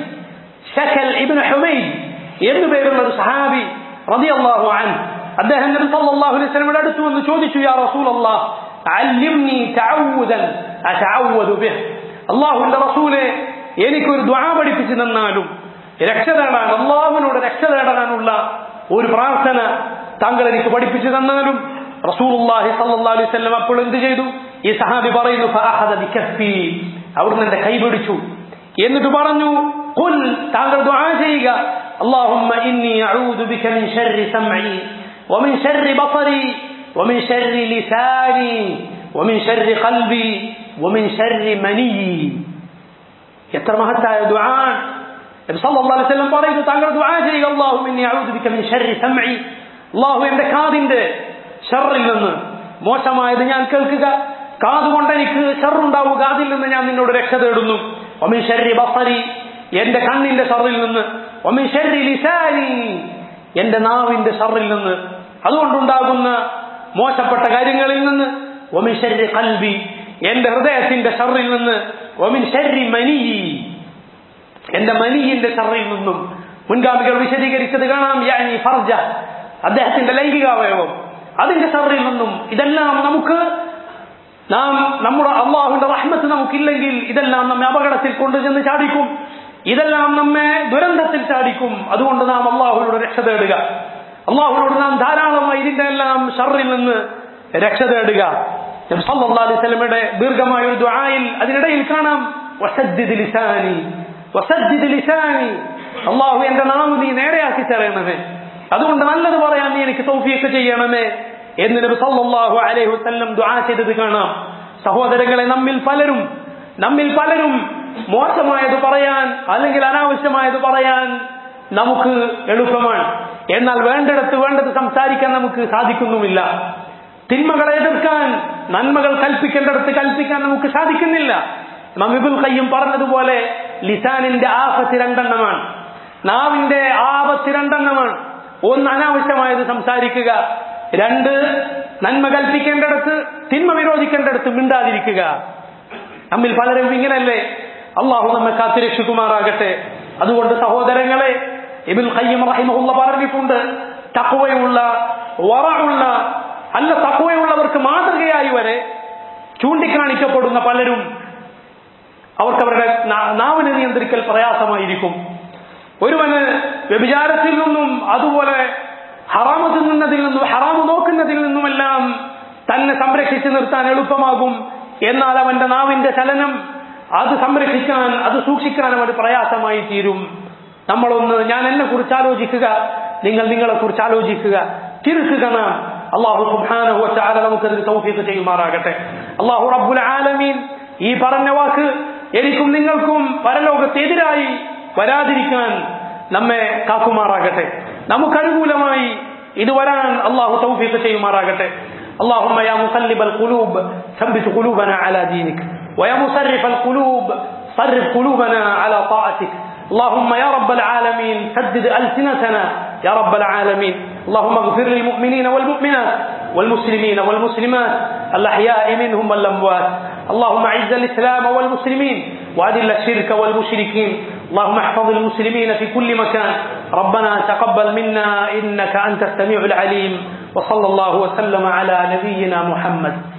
ശഖൽ ഇബ്നു ഹുമൈദ് എന്നു പേരുള്ള ഒരു സഹാബി റളിയല്ലാഹു അൻഹു അദ്ദേഹം നബി സല്ലല്ലാഹു അലൈഹി വസല്ലമയുടെ അടുത്ത് വന്ന് ചോദിച്ചു യാ റസൂലല്ലാഹ് അല്ലിംനി തഅവ്വുദൻ അതഅവ്വദു ബിഹ് അല്ലാഹുവിന്റെ റസൂലെ എനിക്കൊരു ദുആ പഠിപ്പിച്ചു തന്നാലും രക്ഷ തേടാൻ അള്ളാഹുവിനോട് രക്ഷ തേടാനുള്ള ഒരു പ്രാർത്ഥന താങ്കൾ എനിക്ക് പഠിപ്പിച്ചു തന്നാലും റസൂലുള്ളാഹി സല്ലല്ലാഹു അലൈഹി വസല്ലം അപ്പോൾ എന്ത് ചെയ്തു ഈ സഹാബി പറയുന്നു ഫഅഖദ ബികഫി അവിടുന്ന് എന്റെ കൈ പിടിച്ചു എന്നിട്ട് പറഞ്ഞു ഖുൽ താങ്കൾ ദുആ ചെയ്യുക اللهم إني أعوذ بك من شر سمعي ومن شر بصري ومن شر لساني ومن شر قلبي ومن شر مني എത്ര മഹത്തായ ദുആൻ നബി സല്ലല്ലാഹു അലൈഹി വസല്ലം പറയുന്നു താങ്കൾ ദുആ ചെയ്യുക അല്ലാഹു ഇന്നി അഊദു ബിക മിൻ ശർരി സമഇ അല്ലാഹു എന്റെ കാതിന്റെ ഷർറിൽ നിന്ന് മോശമായത് ഞാൻ കേൾക്കുക കാതുകൊണ്ട് എനിക്ക് ഷർറുണ്ടാവുക അതിൽ നിന്ന് ഞാൻ നിന്നോട് രക്ഷ തേടുന്നു ഒമിൻ ശർരി ബസരി എന്റെ കണ്ണിന്റെ ഷർറിൽ നിന്ന് ഒമിൻ ശർരി ലിസാനി എന്റെ നാവിന്റെ ഷർറിൽ നിന്ന് അതുകൊണ്ടുണ്ടാകുന്ന മോശപ്പെട്ട കാര്യങ്ങളിൽ നിന്ന് ഒമിൻ ശർരി കൽബി എന്റെ ഹൃദയത്തിന്റെ ഷർറിൽ നിന്ന് ഒമിൻ ശർരി മനി എന്റെ മനിയിന്റെ ഷർറിൽ നിന്നും മുൻഗാമികൾ വിശദീകരിച്ചത് കാണാം യാനി ഫർജ അദ്ദേഹത്തിന്റെ ലൈംഗികാവയവം അതിന്റെ ഷർറിൽ നിന്നും ഇതെല്ലാം നമുക്ക് നാം നമ്മുടെ അള്ളാഹുവിന്റെ റഹ്മത്ത് നമുക്കില്ലെങ്കിൽ ഇതെല്ലാം നമ്മെ അപകടത്തിൽ കൊണ്ടുചെന്ന് ചാടിക്കും ഇതെല്ലാം നമ്മെ ദുരന്തത്തിൽ ചാടിക്കും അതുകൊണ്ട് നാം അള്ളാഹുവിനോട് രക്ഷ തേടുക അള്ളാഹുവിനോട് നാം ധാരാളമായി ഇതിന്റെ എല്ലാം ഷറിൽ നിന്ന് രക്ഷ തേടുക നബി സല്ലല്ലാഹു അലൈഹി വസല്ലമയുടെ ദീർഘമായ ഒരു ദുആയിൽ അതിനിടയിൽ കാണാം വസദ്ദിദ് ലിസാനി വസദ്ദിദ് ലിസാനി അള്ളാഹു എന്റെ നാവ് നീ നേരെയാക്കി തരണമേ അതുകൊണ്ട് നല്ലത് പറയാൻ നീ എനിക്ക് തൗഫീഖ് ചെയ്യണമേ എന്ന് നബി സല്ലല്ലാഹു അലൈഹി വസല്ലം ദുആ ചെയ്തത് കാണാം സഹോദരങ്ങളെ നമ്മിൽ പലരും നമ്മിൽ പലരും മോശമായത് പറയാൻ അല്ലെങ്കിൽ അനാവശ്യമായത് പറയാൻ നമുക്ക് എളുപ്പമാണ് എന്നാൽ വേണ്ടിടത്ത് വേണ്ടത് സംസാരിക്കാൻ നമുക്ക് സാധിക്കുന്നുമില്ല തിന്മകളെ എതിർക്കാൻ നന്മകൾ കൽപ്പിക്കേണ്ടിടത്ത് കൽപ്പിക്കാൻ നമുക്ക് സാധിക്കുന്നില്ല മമിബുൽ കയ്യും പറഞ്ഞതുപോലെ ലിസാനിന്റെ ആപത്ത് രണ്ടെണ്ണമാണ് നാവിന്റെ ആപത്ത് രണ്ടെണ്ണമാണ് ഒന്ന് അനാവശ്യമായത് സംസാരിക്കുക രണ്ട് നന്മ കൽപ്പിക്കേണ്ടിടത്ത് തിന്മ വിരോധിക്കേണ്ടിടത്ത് മിണ്ടാതിരിക്കുക നമ്മിൽ പലരും ഇങ്ങനല്ലേ അള്ളാഹു നമ്മെ കാത്തിരക്ഷിക്കുമാറാകട്ടെ അതുകൊണ്ട് സഹോദരങ്ങളെ ഇബിൻ ഖയ്യം റഹിമഹുള്ള പറഞ്ഞിട്ടുണ്ട് തക്കുവയുള്ള വറയുള്ള അല്ല തക്കുവയുള്ളവർക്ക് മാതൃകയായി വരെ ചൂണ്ടിക്കാണിക്കപ്പെടുന്ന പലരും അവർക്ക് അവരുടെ നാ- നാവിനെ നിയന്ത്രിക്കൽ പ്രയാസമായിരിക്കും ഒരുവന് വ്യഭിചാരത്തിൽ നിന്നും അതുപോലെ ഹറാമ് തിന്നുന്നതിൽ നിന്നും ഹറാമ് നോക്കുന്നതിൽ നിന്നുമെല്ലാം തന്നെ സംരക്ഷിച്ചു നിർത്താൻ എളുപ്പമാകും എന്നാൽ അവന്റെ നാവിന്റെ ചലനം അത് സംരക്ഷിക്കാൻ അത് സൂക്ഷിക്കാൻ അവന് പ്രയാസമായി തീരും നമ്മളൊന്ന് ഞാൻ എന്നെ കുറിച്ച് ആലോചിക്കുക നിങ്ങൾ നിങ്ങളെ കുറിച്ച് ആലോചിക്കുക തിരുത്തുക നാം അള്ളാഹു സുബ്ഹാനഹു വതആല നമുക്കതിന് തൗഫീഖ് ചെയ്യുമാറാകട്ടെ അള്ളാഹു റബ്ബുൽ ആലമീൻ ഈ പറഞ്ഞ വാക്ക് എനിക്കും നിങ്ങൾക്കും പരലോകത്തെതിരായി വരാതിരിക്കാൻ നമ്മെ കാക്കുമാറാകട്ടെ നമുക്കനുകൂലമായി ഇത് വരാൻ അള്ളാഹു തൗഫീഖ് ചെയ്യുമാറാകട്ടെ اللهم يا مقلب القلوب ثبت قلوبنا على دينك ويا مصرف القلوب صرف قلوبنا على طاعتك اللهم يا رب العالمين سدد ألسنتنا يا رب العالمين اللهم اغفر للمؤمنين والمؤمنات والمسلمين والمسلمات الأحياء منهم والأموات اللهم أعز الإسلام والمسلمين وأذل الشرك والمشركين اللهم احفظ المسلمين في كل مكان ربنا تقبل منا إنك أنت السميع العليم وصلى الله وسلم على نبينا محمد